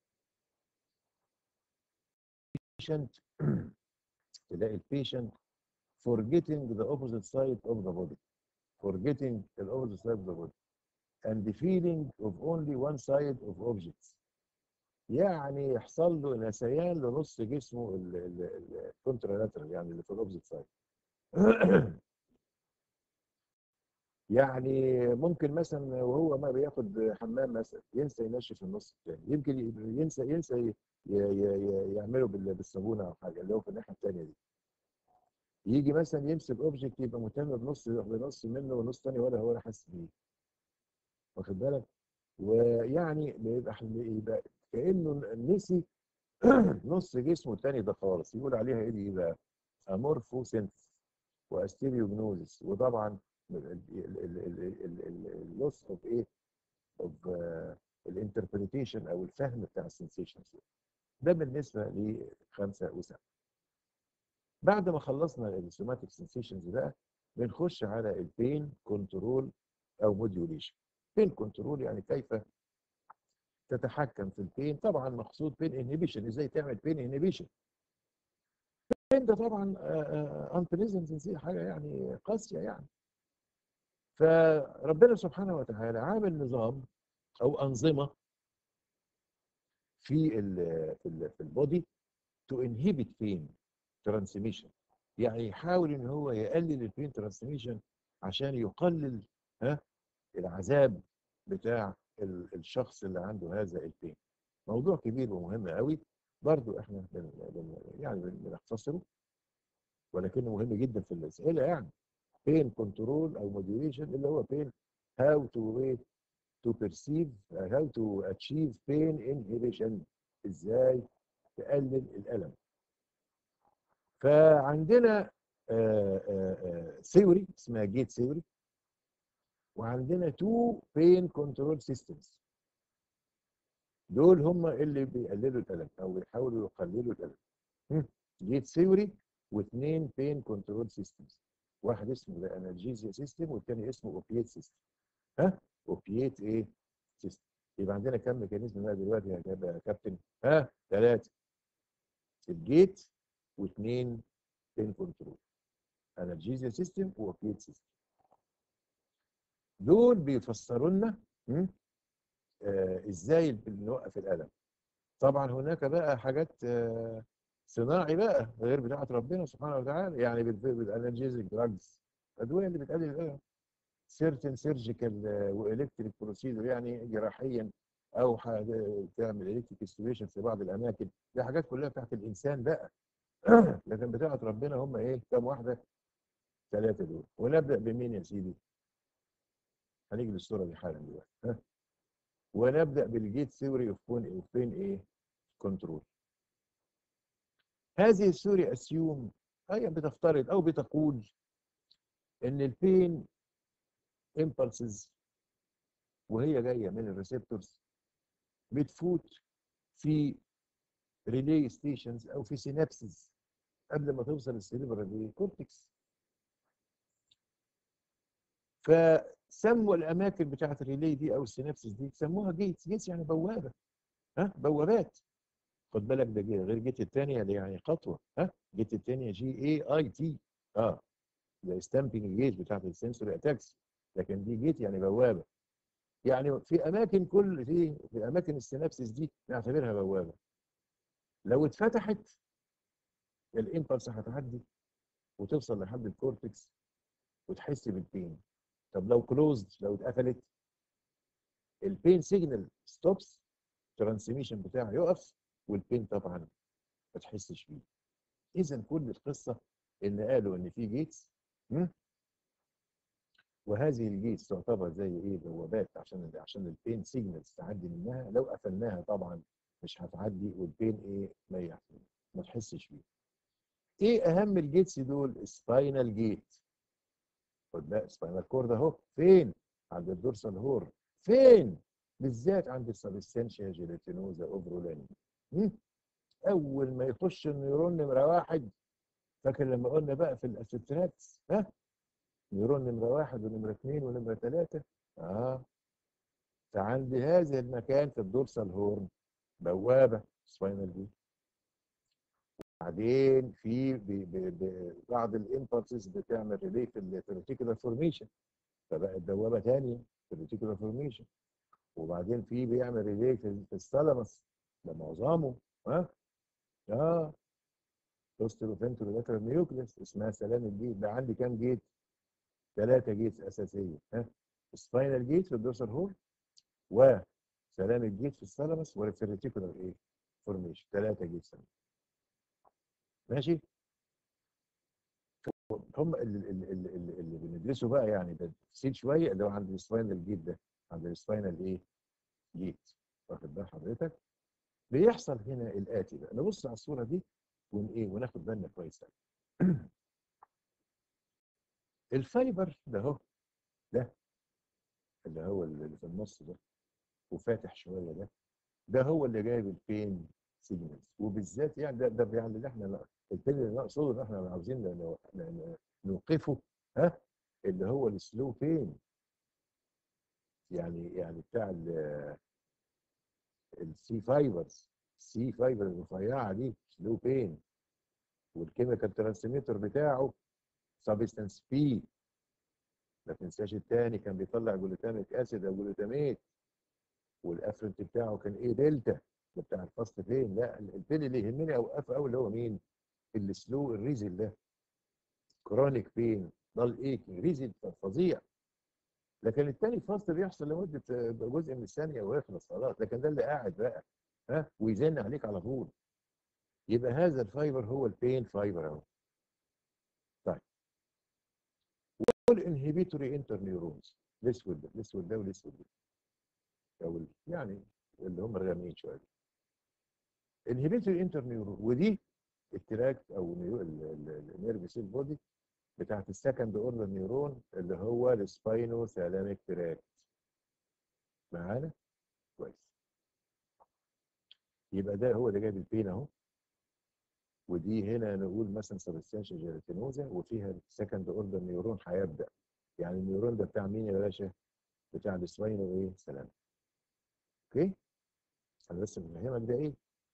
[SPEAKER 1] patient تلاقي البيشنت forgetting the opposite side of the body forgetting the opposite side of the body and the feeling of only one side of objects يعني يحصل له نسيان لنص جسمه الكونترالاترال يعني اللي في الاوبزيت سايد يعني ممكن مثلا وهو ما بياخد حمام مثلا ينسى ينشف النص الثاني يمكن ينسى ينسى يعمله بالصابونه او حاجه اللي هو في الناحيه الثانيه دي يجي مثلا يمسك اوبجكت يبقى مهتم بنص بنص منه ونص ثاني ولا هو حاسس بيه واخد بالك ويعني بيبقى يبقى كانه نسي نص جسمه الثاني ده خالص يقول عليها ايه دي بقى امورفوسينثيس واستيريوجنوزس وطبعا اللوس اوف ايه اوف الانتربريتيشن او الفهم بتاع السنسيشنز ده بالنسبه لخمسه وسبعه بعد ما خلصنا السوماتيك سنسيشنز بقى بنخش على البين كنترول او موديوليشن بين كنترول يعني كيف تتحكم في البين طبعا مقصود بين انهبيشن ازاي تعمل بين انهبيشن البين ده طبعا انتنزم حاجه يعني قاسيه يعني فربنا سبحانه وتعالى عامل نظام او انظمه في ال في ال في البودي تو انهبت بين ترانسميشن يعني يحاول ان هو يقلل البين ترانسميشن عشان يقلل ها العذاب بتاع الشخص اللي عنده هذا البين موضوع كبير ومهم قوي برضو احنا بن بن يعني بنختصره ولكنه مهم جدا في الاسئله يعني بين كنترول او موديوليشن اللي هو بين هاو تو تو بيرسيف هاو تو اتشيف بين انهبيشن ازاي تقلل الالم فعندنا ثيوري اسمها جيت ثيوري وعندنا تو بين كنترول سيستمز دول هم اللي بيقللوا الالم او بيحاولوا يقللوا الالم جيت ثيوري واثنين بين كنترول سيستمز واحد اسمه الانالجيزيا سيستم والثاني اسمه اوبيات سيستم ها اوبيات ايه سيستم يبقى عندنا كم ميكانيزم بقى دلوقتي يا كابتن ها ثلاثه الجيت واثنين بين كنترول انالجيزيا سيستم واوبيات سيستم دول بيفسروا لنا آه ازاي نوقف الالم طبعا هناك بقى حاجات آه صناعي بقى غير بتاعه ربنا سبحانه وتعالى يعني بالانالجيزك دراجز الادويه اللي بتقلل الالم سيرتن سيرجيكال والكتريك بروسيدور يعني جراحيا او تعمل الكتريك ستيميشن في بعض الاماكن دي حاجات كلها بتاعت الانسان بقى لكن بتاعت ربنا هم ايه كام واحده ثلاثه دول ونبدا بمين يا سيدي هنيجي للصوره دي حالا دلوقتي ونبدا بالجيت ثيوري اوف بين اوف بين ايه كنترول هذه الثيوري اسيوم هي بتفترض او بتقول ان البين impulses وهي جايه من الريسبتورز بتفوت في ريلي ستيشنز او في سينابسز قبل ما توصل السيريبرال كورتكس فسموا الاماكن بتاعت الريلي دي او السينابسز دي سموها جيتس جيتس يعني بوابه ها بوابات خد بالك ده جي غير جيت الثانيه اللي يعني خطوه ها جيت الثانيه جي اي اي تي اه ده ستامبنج جيت بتاعت السنسوري اتاكس لكن دي جيت يعني بوابه يعني في اماكن كل في في اماكن السينابسس دي نعتبرها بوابه لو اتفتحت الامبلس هتعدي وتوصل لحد الكورتكس وتحس بالبين طب لو كلوزد لو اتقفلت البين سيجنال ستوبس الترانسميشن بتاعها يقف والبين طبعا ما تحسش بيه اذا كل القصه ان قالوا ان في جيتس وهذه الجيتس تعتبر زي ايه بوابات عشان عشان البين سيجنالز تعدي منها لو قفلناها طبعا مش هتعدي والبين ايه ما يحصل ما تحسش بيه ايه اهم الجيتس دول سباينال جيت خد بقى سباينال كورد اهو فين عند الدورسال هور فين بالذات عند السبستانشيا جيلاتينوزا اوفرولاني اول ما يخش النيورون نمره واحد فاكر لما قلنا بقى في الاسيتراتس ها نيورون نمره واحد ونمره اثنين ونمره ثلاثه اه فعند هذا المكان في الدورسال هورن بوابه سباينال دي بعدين في بعض الامبلسز بتعمل ريلي في الريتيكولار فورميشن فبقت بوابه ثانيه في الريتيكولار فورميشن وبعدين في بيعمل ريلي في الثالاموس ده معظمه ها اه بوستر وفنترو لاترال نيوكليس اسمها سلام الجيت ده عندي كام جيت؟ ثلاثه جيتس اساسيه ها سباينال جيت في الدوسر هول وسلام الجيت في الثالاموس وفي الريتيكولار ايه؟ فورميشن ثلاثه جيتس ماشي هم اللي, اللي, اللي, اللي بندرسه بقى يعني ده تفصيل شويه اللي هو عند السباينال جيت ده عند السباينال ايه؟ جيت واخد بال حضرتك؟ بيحصل هنا الاتي بقى نبص على الصوره دي ون ايه وناخد بالنا كويس قوي الفايبر ده اهو ده اللي هو اللي في النص ده وفاتح شويه ده ده هو اللي جايب البين سيجنالز وبالذات يعني ده ده يعني اللي احنا البين اللي نقصده ان احنا عاوزين نوقفه ها اللي هو السلو بين يعني يعني بتاع السي فايبرز السي فايبر الرفيعه دي سلو بين والكيميكال ترانسميتر بتاعه سبستانس بي ما تنساش الثاني كان بيطلع جلوتاميك اسيد او جلوتاميت والافرنت بتاعه كان ايه دلتا ده بتاع الفصل فين لا البين اللي يهمني اوقفه قوي اللي هو مين السلو الريزل ده كرونيك بين ضل ايكنج ريزل فظيع لكن الثاني فصل بيحصل لمده جزء من الثانيه ويخلص خلاص لكن ده اللي قاعد بقى ها ويزن عليك على طول يبقى هذا الفايبر هو البين فايبر اهو طيب والانهبيتوري انتر نيورونز الاسود ده الاسود ده والاسود ده او يعني اللي هم الغامقين شويه انهبيتوري انتر نيورون ودي التراكت او النيرف سيل بودي بتاعت السكند اوردر نيورون اللي هو السباينو ثالاميك تراكت معانا كويس يبقى ده هو اللي جايب البين اهو ودي هنا نقول مثلا سبستانشيا جيلاتينوزا وفيها السكند اوردر نيورون هيبدا يعني النيورون ده بتاع مين يا باشا؟ بتاع السباينو ايه؟ سلام اوكي؟ انا بس بفهمك ده ايه؟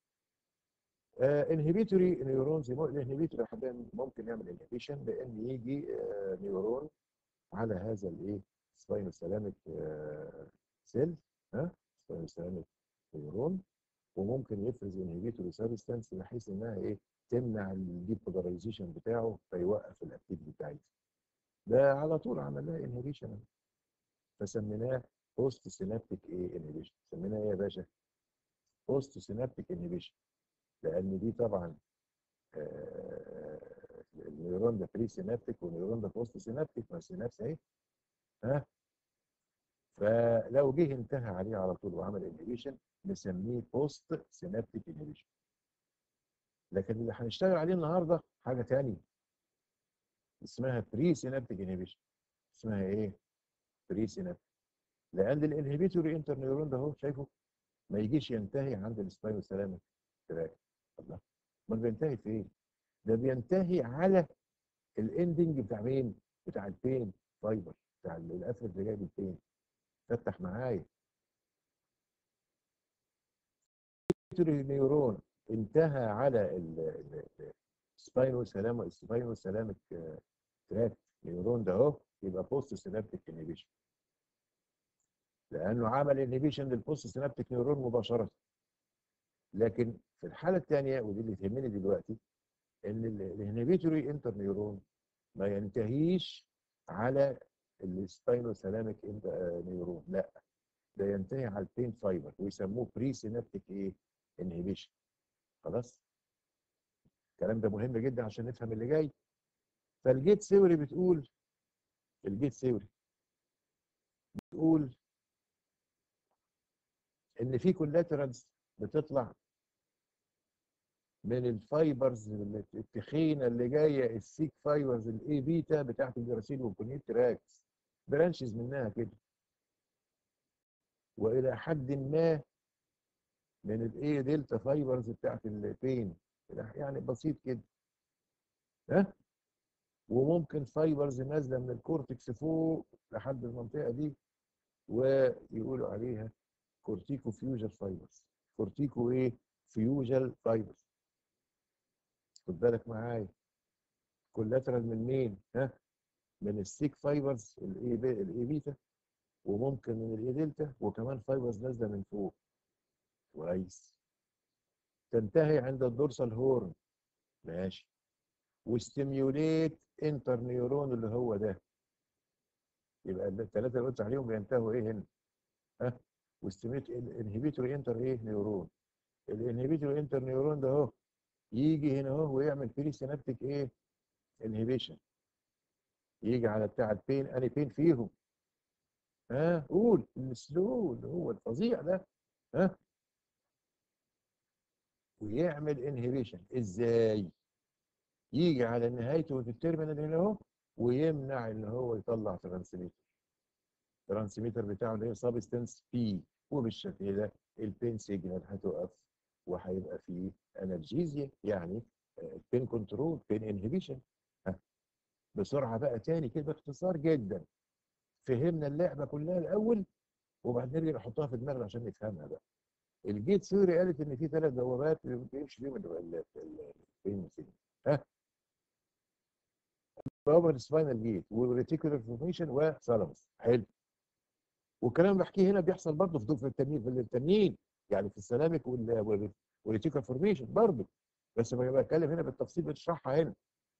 [SPEAKER 1] انهبيتوري نيورونز الانهبيتوري ممكن يعمل انهبيشن لان يجي آه نيورون على هذا الايه؟ سباينو سلامك آه سيل ها؟ سباينو سلامك نيورون وممكن يفرز انهبيتوري سبستانس بحيث انها ايه تمنع الديبولاريزيشن بتاعه فيوقف الاكتيفيتي بتاعتها ده على طول عملناه انهبيشن فسميناه بوست سينابتيك ايه انهبيشن سميناه ايه يا باشا بوست سينابتيك انهبيشن لان دي طبعا آه، النيورون ده بري سينابتيك والنيورون ده بوست سينابتيك ما السينابس اهي ها فلو جه انتهى عليه على طول وعمل انهبيشن نسميه بوست سينابتيك انهبيشن لكن اللي هنشتغل عليه النهارده حاجه ثانيه اسمها بري سينابتيك انهبيشن اسمها ايه؟ بري سينابتيك لان الانهبيتوري انتر نيورون ده اهو شايفه ما يجيش ينتهي عند السباينو سلامه تراك الله امال بينتهي فين؟ ده بينتهي على الاندنج بتاع مين؟ بتاع البين فايبر بتاع القفل اللي جاي من البين فتح معايا نيورون انتهى على السباينو سلامه السباينو سلامك تراك نيورون ده اهو يبقى بوست سينابتيك انهبيشن لانه عمل انهبيشن للبوست سينابتيك نيورون مباشره لكن في الحاله الثانيه ودي اللي تهمني دلوقتي ان الانهبيتوري انتر نيورون ما ينتهيش على السباينو سلامك نيورون لا ده ينتهي على البين فايبر ويسموه بري سينابتيك ايه انهبيشن خلاص الكلام ده مهم جدا عشان نفهم اللي جاي فالجيت ثيوري بتقول الجيت ثيوري بتقول ان في كولاترالز بتطلع من الفايبرز التخينه اللي جايه السيك فايبرز الاي بيتا بتاعت الجراسيل والكونيت تراكس برانشز منها كده والى حد ما من الاي دلتا فايبرز بتاعت البين يعني بسيط كده ها وممكن فايبرز نازله من الكورتكس فوق لحد المنطقه دي ويقولوا عليها كورتيكو فيوجل فايبرز كورتيكو ايه فيوجل فايبرز خد بالك معايا كولاترال من مين ها من السيك فايبرز الاي بي الاي بيتا وممكن من الاي دلتا وكمان فايبرز نازله من فوق كويس تنتهي عند الدورسال هورن ماشي وستيميوليت انتر نيورون اللي هو ده يبقى الثلاثه اللي قلت عليهم بينتهوا ايه هنا ها وستيميوليت انهبيتوري انتر ايه نيورون الانهبيتوري انتر نيورون ده اهو يجي هنا اهو ويعمل بري سينابتيك ايه انهبيشن يجي على بتاع البين اني بين فيهم ها قول السلو اللي هو الفظيع ده ها ويعمل انهبيشن ازاي يجي على نهايته في التيرمينال هنا اهو ويمنع ان هو يطلع ترانسميتر الترانسميتر بتاعه اللي هي سبستنس بي وبالشكل ده البين سيجنال هتقف وهيبقى فيه انرجيزيا يعني بين كنترول بين انهبيشن بسرعه بقى تاني كده باختصار جدا فهمنا اللعبه كلها الاول وبعدين نرجع نحطها في دماغنا عشان نفهمها بقى الجيت ثيوري قالت ان في ثلاث بوابات بيمشي فيهم البين سيجنال ها بوابه السباينال جيت والريتيكولار فورميشن وثالاموس حلو والكلام اللي بحكيه هنا بيحصل برضه في في التنين في التنين يعني في السلامك والريتيكولار فورميشن برضه بس بتكلم هنا بالتفصيل بتشرحها هنا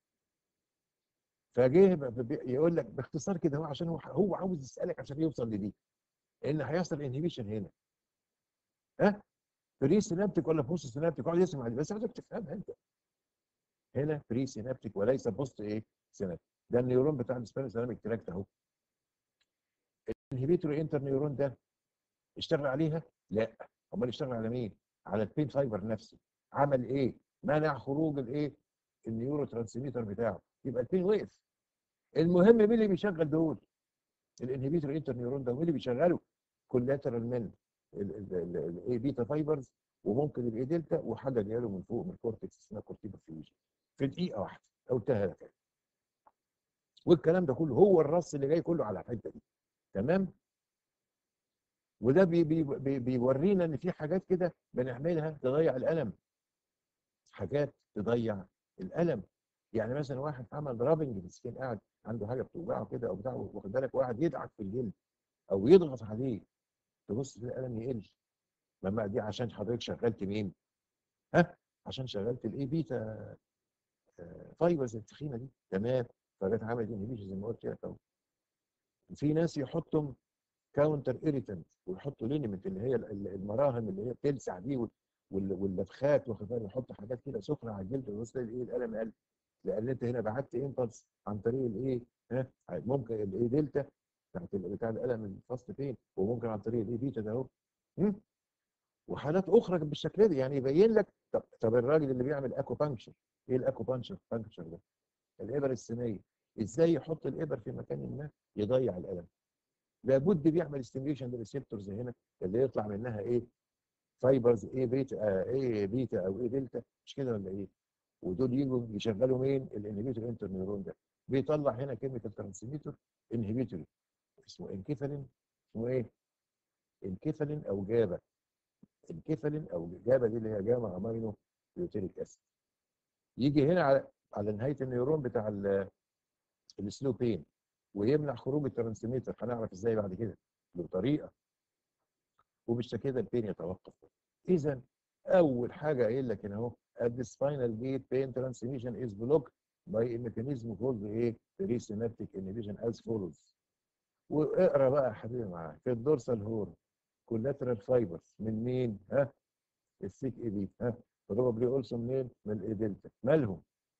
[SPEAKER 1] فجه يقول لك باختصار كده هو عشان هو هو عاوز يسالك عشان يوصل لدي ان هيحصل انهبيشن هنا ها بري سينابتيك ولا بوست سينابتيك اقعد يسمع دي بس عايزك تفهمها انت هنا بري سينابتيك وليس بوست ايه سينابتيك ده النيورون بتاع السبانيك سينابتيك تراكت اهو الانهبيتوري انتر نيورون ده اشتغل عليها لا امال اشتغل على مين على البين فايبر نفسه عمل ايه منع خروج الايه النيورو ترانسميتر بتاعه يبقى البين وقف المهم مين اللي بيشغل دول الانهبيتور انتر نيورون ده مين اللي بيشغله كولاترال من الاي بيتا فايبرز وممكن الاي دلتا وحاجه جايه له من فوق من الكورتكس اسمها كورتيكو فيوجن في دقيقه واحده قلتها لك والكلام ده كله هو الرص اللي جاي كله على الحته دي تمام وده بي بي بي بيورينا ان في حاجات كده بنعملها تضيع الالم حاجات تضيع الالم يعني مثلا واحد عمل رابنج في السكين قاعد عنده حاجه بتوجعه كده او بتاع واخد بالك واحد يدعك في الجلد او يضغط عليه تبص تلاقي الالم يقل لما دي عشان حضرتك شغلت مين؟ ها؟ عشان شغلت الاي بيتا فايبرز التخينه دي تمام فجت عملت انهبيشن زي ما قلت لك اهو في ناس يحطوا كاونتر ايريتنت ويحطوا لينيمنت اللي هي ال- ال- المراهم اللي هي بتلسع دي وال- وال- واللفخات واخد بالك يحط حاجات كده سخنه على الجلد ويوصل الايه الالم قل لان انت هنا بعت امبلس عن طريق الايه ها ممكن الايه دلتا بتاعت ال- بتاع الالم الفصل فين وممكن عن طريق الايه بيتا ده اهو هم؟ وحالات اخرى بالشكل ده يعني يبين لك طب, طب الراجل اللي بيعمل اكو بانكشر ايه الاكو بانكشر بانكشر ده الابر السينيه ازاي يحط الابر في مكان ما يضيع الالم لابد بيعمل ستيميوليشن للريسبتورز هنا اللي يطلع منها ايه فايبرز ايه بيتا آه ايه بيتا او ايه دلتا مش كده ولا ايه ودول يجوا يشغلوا مين الانهبيتور انتر نيورون ده بيطلع هنا كيميكال ترانسميتر انهبيتوري اسمه انكيفالين اسمه ايه انكيفالين او جابا انكيفالين او جابا دي اللي هي جاما امينو بيوتيريك اسيد يجي هنا على على نهايه النيورون بتاع ال- السلو بين ويمنع خروج الترانسميتر هنعرف ازاي بعد كده بطريقه وبالشكل كده البين يتوقف اذا اول حاجه قايل لك هنا اهو at the spinal gate pain transmission is blocked by a mechanism called ايه presynaptic inhibition as follows واقرا بقى يا حبيبي معايا في الدورسال هورن collateral fibers من مين ها السيك اي بي ها probably also منين من الاي دلتا مالهم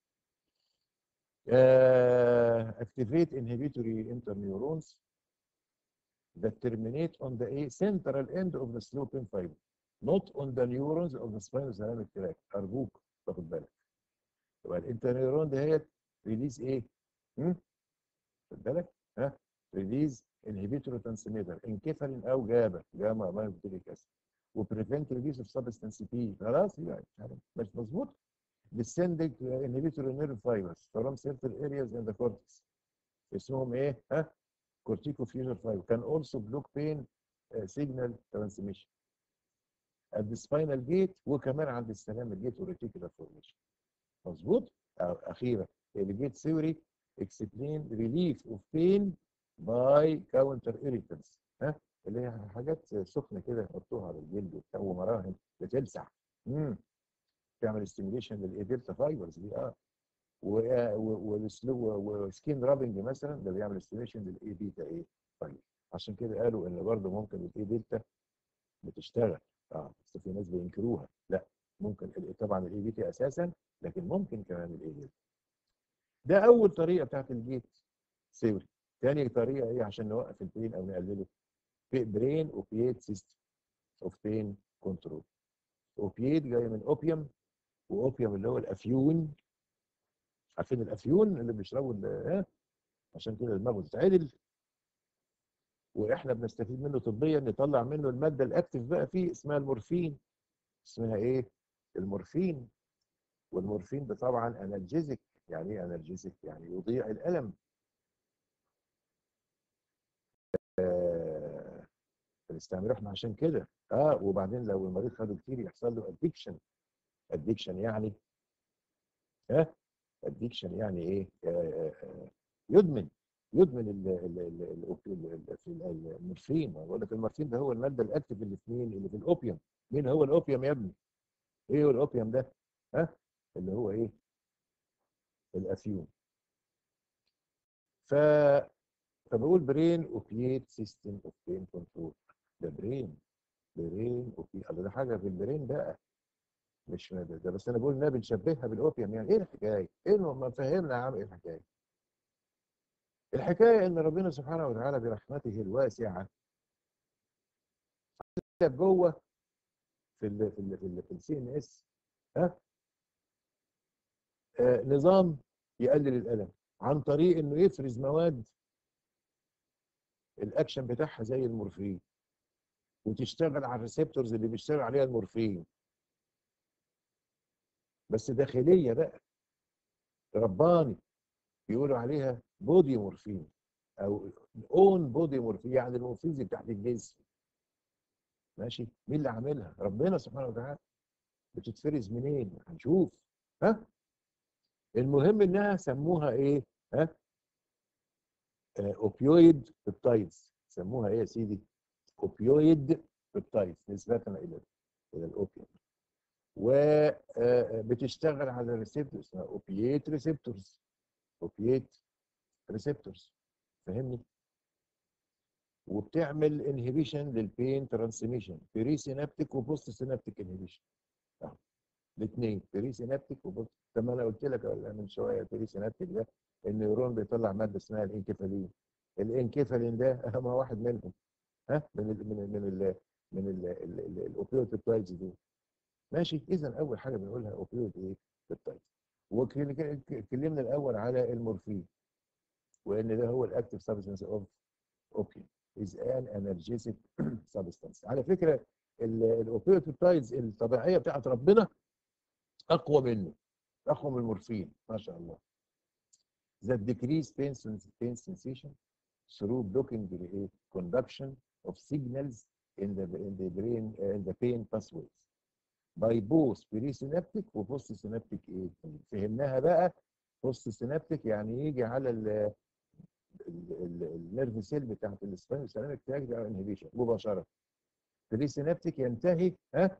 [SPEAKER 1] uh, activate inhibitory interneurons that terminate on the a central end of the sloping fiber not on the neurons of the spinothalamic tract ارجوك تاخد بالك يبقى الانترنيورون دهيت ريليز ايه؟ هم؟ خد بالك ها ريليز انهبيتور ترانسميتر انكفالين او جابا جاما امينوبيتيك اسيد وبريفنت ريليز اوف سبستانس بي خلاص يبقى مش مظبوط descending inhibitory nerve fibers from certain areas in the cortex اسمهم ايه؟ ها؟ corticofusion fiber can also block pain uh, signal transmission at the spinal gate وكمان عند السلام الجيت والريتيكولار فورميشن مظبوط؟ أو اخيرا الجيت ثيوري explain relief of pain by counter irritants ها اللي هي حاجات سخنه كده يحطوها على الجلد وبتاع ومراهم بتلسع امم تعمل ستيميوليشن للايدلتا فايبرز دي اه وسكين رابنج مثلا ده بيعمل ستيميوليشن للاي بيتا ايه فايبر عشان كده قالوا ان برضه ممكن الاي دلتا بتشتغل اه بس في ناس بينكروها لا ممكن ال- طبعا الاي بيتا اساسا لكن ممكن كمان الاي دلتا ده اول طريقه بتاعت الجيت ثيوري تاني طريقه ايه عشان نوقف البين او نقلله في برين اوبيات سيستم اوف بين كنترول اوبيات جاي من اوبيوم واوبيوم اللي هو الافيون عارفين الافيون اللي بيشربوا ال- ها عشان كده دماغه تتعدل واحنا بنستفيد منه طبيا نطلع منه الماده الاكتف بقى فيه اسمها المورفين اسمها ايه؟ المورفين والمورفين ده طبعا انالجيزك يعني ايه انالجيزك؟ يعني يضيع الالم آه بنستعمله احنا عشان كده اه وبعدين لو المريض خده كتير يحصل له ادكشن ادكشن يعني ها ادكشن يعني ايه آه آه آه يدمن يدمن ال- ال- ال- ال- ال- في ال- المورفين بقول لك المورفين ده هو الماده الاكتف اللي في مين اللي في الاوبيوم مين هو الاوبيوم يا ابني ايه هو الاوبيوم ده ها اللي هو ايه الافيون ف فبقول برين اوبيات سيستم اوف بين كنترول ده برين برين اوبيات ده حاجه في البرين بقى مش ده, ده بس انا بقول انها بنشبهها بالاوبيوم يعني ايه الحكايه؟ ايه اللي ما فهمنا يا عم ايه الحكايه؟ الحكايه ان ربنا سبحانه وتعالى برحمته الواسعه كتب جوه في ال في ال في ال في السي ان اس ها آه نظام يقلل الالم عن طريق انه يفرز مواد الاكشن بتاعها زي المورفين وتشتغل على الريسبتورز اللي بيشتغل عليها المورفين بس داخليه بقى رباني بيقولوا عليها بودي مورفين او اون بودي مورفين يعني المورفينز بتاعت الجسم ماشي مين اللي عاملها ربنا سبحانه وتعالى بتتفرز منين هنشوف ها المهم انها سموها ايه ها آه اوبيويد بيبتايدز سموها ايه يا سيدي اوبيويد بيبتايدز نسبة الى الى الاوبيوم وبتشتغل على ريسبتور اسمها اوبيات ريسبتورز اوبيات ريسبتورز فاهمني وبتعمل انهبيشن للبين ترانسميشن بري سينابتيك وبوست سينابتيك انهبيشن الاثنين بري سينابتيك وبوست طب ما انا قلت لك من شويه بري سينابتيك ده النيورون بيطلع ماده اسمها الانكفالين الانكفالين ده اهم واحد منهم ها من ال من ال من ال من الاوبيويد بيبتايدز دي ماشي اذا اول حاجه بنقولها اوبيويد ايه بيبتايدز واتكلمنا الاول على المورفين وان ده هو الاكتيف سبستنس اوف اوبيوم is an energetic substance على فكره الاوبيويد بيبتايدز الطبيعيه بتاعت ربنا اقوى منه اقوى من المورفين ما شاء الله that decrease pain, pain sensation through blocking the conduction of signals in the in the brain uh, in the pain pathways by both presynaptic وبوست سينابتيك ايه فهمناها بقى بوست سينابتيك يعني يجي على ال النيرف سيل بتاعت السباين سيراميك تاج ده انهبيشن مباشره بري سينابتيك ينتهي ها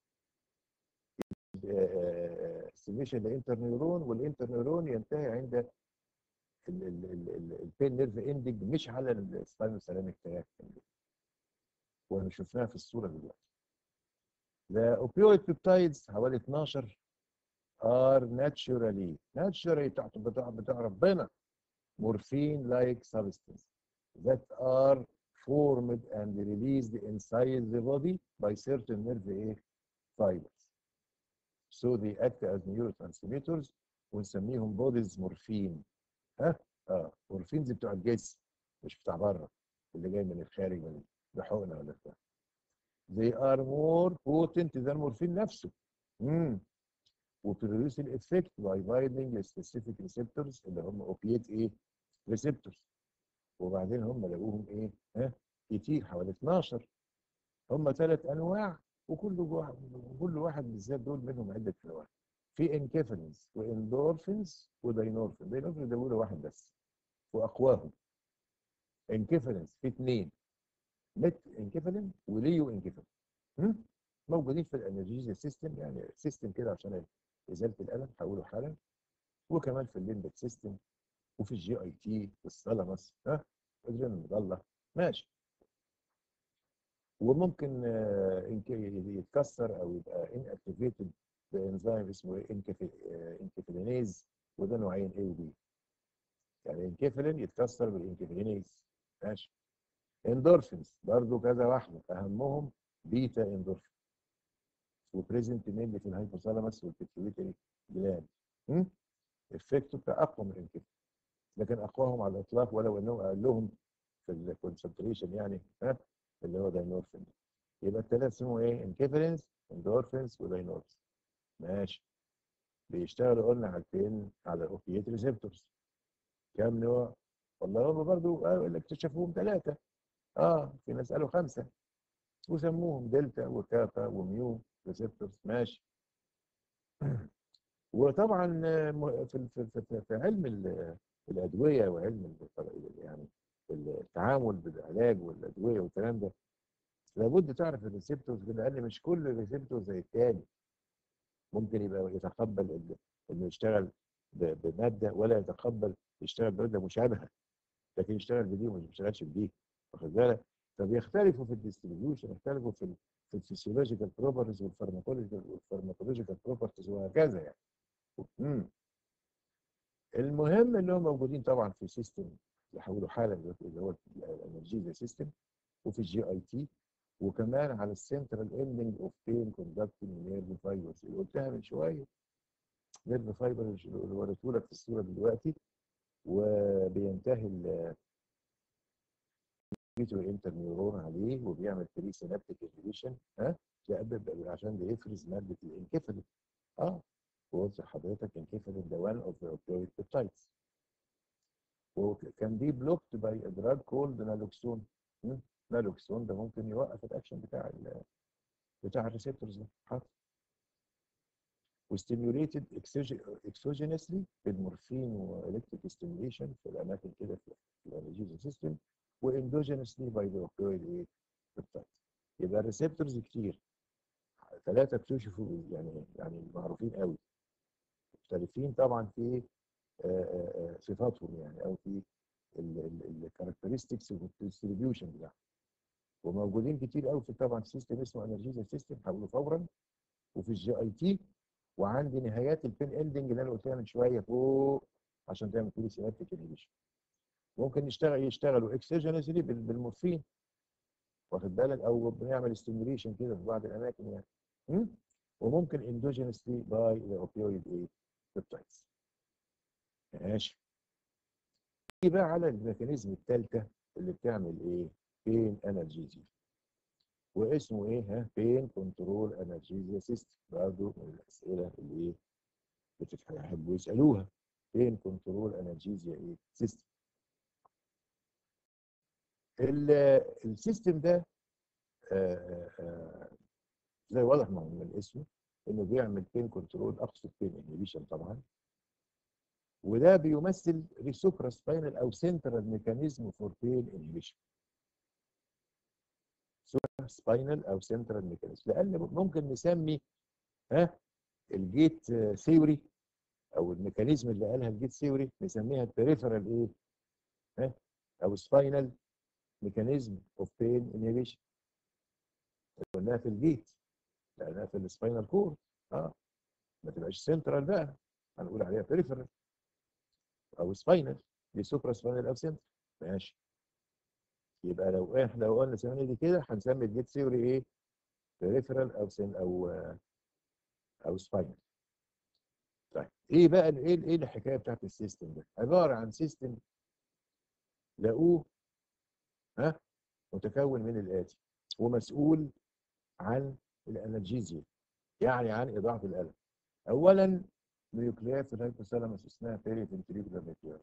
[SPEAKER 1] ستيميشن الانترنيورون والانترنيورون ينتهي عند البين نيرف اندنج مش على السباين سيراميك تاج وانا شفناها في الصوره دلوقتي The opioid peptides حوالي 12 are naturally naturally بتاعت بتاع بتاع ربنا morphine like substance that are formed and released inside the body by certain nerve fibers. So they act as neurotransmitters ونسميهم bodies morphine. ها؟ اه مورفينز بتوع الجسم مش بتاع بره اللي جاي من الخارج من بحقنه ولا بتاع. They are more potent than المورفين نفسه. امم وبتدرس الافكت باي بايندنج سبيسيفيك ريسبتورز اللي هم اوبيات ايه؟ ريسبتورز وبعدين هم لقوهم ايه؟ ها؟ كتير حوالي 12 هم ثلاث انواع وكل واحد كل واحد بالذات دول منهم عده انواع. في انكيفالينز واندورفينز وداينورفين، داينورفين ده بيقول واحد بس واقواهم. انكيفالينز في اثنين ميت انكيفالين وليو انكيفالين موجودين في الانرجيزيا سيستم يعني سيستم كده عشان ازاله الالم هقوله حالا وكمان في الليمبك سيستم وفي الجي اي تي والثالاموس ها الجن المضله ماشي وممكن يتكسر او يبقى ان اكتيفيتد بانزيم اسمه انكيفالينيز وده نوعين اي وبي يعني انكيفالين يتكسر بالانكيفالينيز ماشي اندورفينز برضو كذا واحده اهمهم بيتا اندورفين وبريزنت مينلي في الهايبوثالاموس والبيتيويتري جلاند افكته بتاع اقوى من الانكيفالين لكن اقواهم على الاطلاق ولو انه اقلهم في الكونسنتريشن يعني ها اللي هو داينورفين يبقى الثلاثه اسمهم ايه؟ انكيفالينز اندورفينز وداينورفين ماشي بيشتغلوا قلنا على الفين على الاوبيات ريسبتورز كام نوع؟ والله هم برضه اللي اكتشفوهم ثلاثه اه في ناس قالوا خمسه وسموهم دلتا وكاتا وميو ريسبتورز ماشي وطبعا في في في, في علم الادويه وعلم يعني التعامل بالعلاج والادويه والكلام ده لابد تعرف الريسبتورز لان مش كل ريسبتور زي الثاني ممكن يبقى يتقبل انه يشتغل بماده ولا يتقبل يشتغل بماده مشابهه لكن يشتغل بدي وما يشتغلش بدي واخد بالك فبيختلفوا في الديستريبيوشن يختلفوا في في الفسيولوجيكال بروبرتيز والفارماكولوجيكال والفارماكولوجيكال بروبرتيز وهكذا يعني مم. المهم اللي هم موجودين طبعا في سيستم يحولوا حالا اللي هو الانرجيزا سيستم وفي الجي اي تي وكمان على السنترال اندنج اوف بين كوندكتنج نيرف فايبرز اللي قلتها من شويه نيرف فايبرز اللي وريته لك في الصوره دلوقتي وبينتهي الفيتو انترنيورون عليه وبيعمل بري سينابتيك انهبيشن ها عشان بيفرز ماده الانكفالين اه قلت لحضرتك انكفالين ده one of the opioid peptides وكان بي بلوكت باي دراج كولد نالوكسون نالوكسون ده ممكن يوقف الاكشن بتاع ال بتاع الريسبتورز ده حاضر وستيميوليتد اكسوجينسلي بالمورفين والكتريك ستيميوليشن في الاماكن كده في الانرجيزا سيستم واندوجينسلي باي ذا اوبيويد بيبتايد يبقى الريسبتورز كتير ثلاثه بتشوفوا يعني يعني معروفين قوي مختلفين طبعا في آه، آه، آه، صفاتهم يعني او في الكاركترستكس والديستريبيوشن بتاعهم وموجودين كتير قوي في طبعا سيستم اسمه انرجيزا سيستم هقوله فورا وفي الجي اي تي وعندي نهايات البين اندنج اللي انا قلتها من شويه فوق عشان تعمل كل سينابتيك انهبيشن ممكن يشتغل يشتغلوا اكسجينسلي بالمورفين واخد بالك او بنعمل ستيميوليشن كده في بعض الاماكن يعني م? وممكن اندوجينسلي باي الاوبيويد ايه بيبتايدز ماشي نيجي بقى على الميكانيزم الثالثه اللي بتعمل ايه بين انرجيزيا واسمه ايه ها بين كنترول انرجيزيا سيستم برضه من الاسئله اللي ايه بتحبوا يسالوها بين كنترول انرجيزيا ايه سيستم السيستم ده آه، آه، زي واضح من اسمه انه بيعمل بين كنترول اقصد بين انهبيشن طبعا وده بيمثل ريسوبرا سباينال او سنترال ميكانيزم فور بين انهبيشن سباينال او سنترال ميكانيزم لان ممكن نسمي ها الجيت ثيوري او الميكانيزم اللي قالها الجيت ثيوري نسميها البريفرال ايه ها او سباينال ميكانيزم اوف بين انهبيشن قلناها في الجيت لانها في السباينال كور اه ما تبقاش سنترال بقى هنقول عليها بريفرال او سباينال دي سوبرا سباينال او سنترال ماشي يبقى لو احنا لو قلنا سمينا دي كده هنسمي الجيت ثيوري ايه بريفرال او سن او او سباينال طيب ايه بقى ايه ايه الحكايه بتاعت السيستم ده عباره عن سيستم لقوه ها متكون من الاتي ومسؤول عن الانرجيزيا يعني عن اضاعه الالم اولا نيوكليات في الهايبوثالاموس اسمها بيري فنتريكولار نيوكليار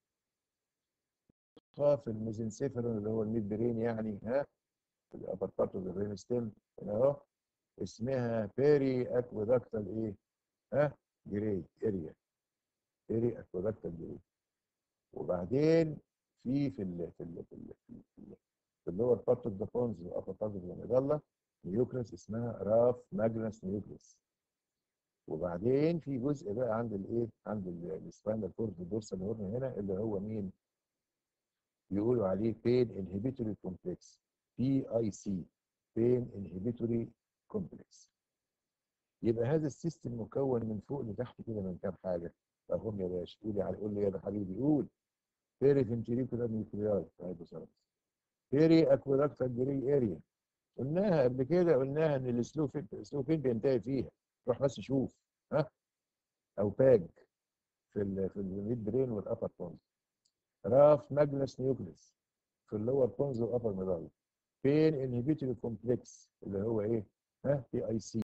[SPEAKER 1] في الميزنسيفرون اللي هو الميد برين يعني ها في الابر بارت اوف البرين ستيم هنا اهو اسمها بيري اكوادكتال ايه ها جري اريا بيري اكوادكتال جري وبعدين في في ال في ال في ال في, ال في اللور بارت اوف ذا بونز والابر بارت اوف ذا ميدالا نيوكليس اسمها راف ماجنس نيوكليس وبعدين في جزء بقى عند الايه عند السباينال كورد الدورسال هورن هنا اللي هو مين بيقولوا عليه بين انهبيتوري كومبلكس بي اي سي بين انهبيتوري كومبلكس يبقى هذا السيستم مكون من فوق لتحت كده من كام حاجه اهم يا باشا قولي على قول لي يا حبيبي قول بيري فنتريكولار نيوكلياي هايبوثالاموس بيري اكويدكتال جري اريا قلناها قبل كده قلناها ان السلو فين السلو فين بينتهي فيها روح بس شوف ها او باج في ال في الميد برين والابر بونز راف ماجنس نيوكليس في اللور بونز والابر ميدال بين انهبيتوري كومبلكس اللي هو ايه ها بي اي سي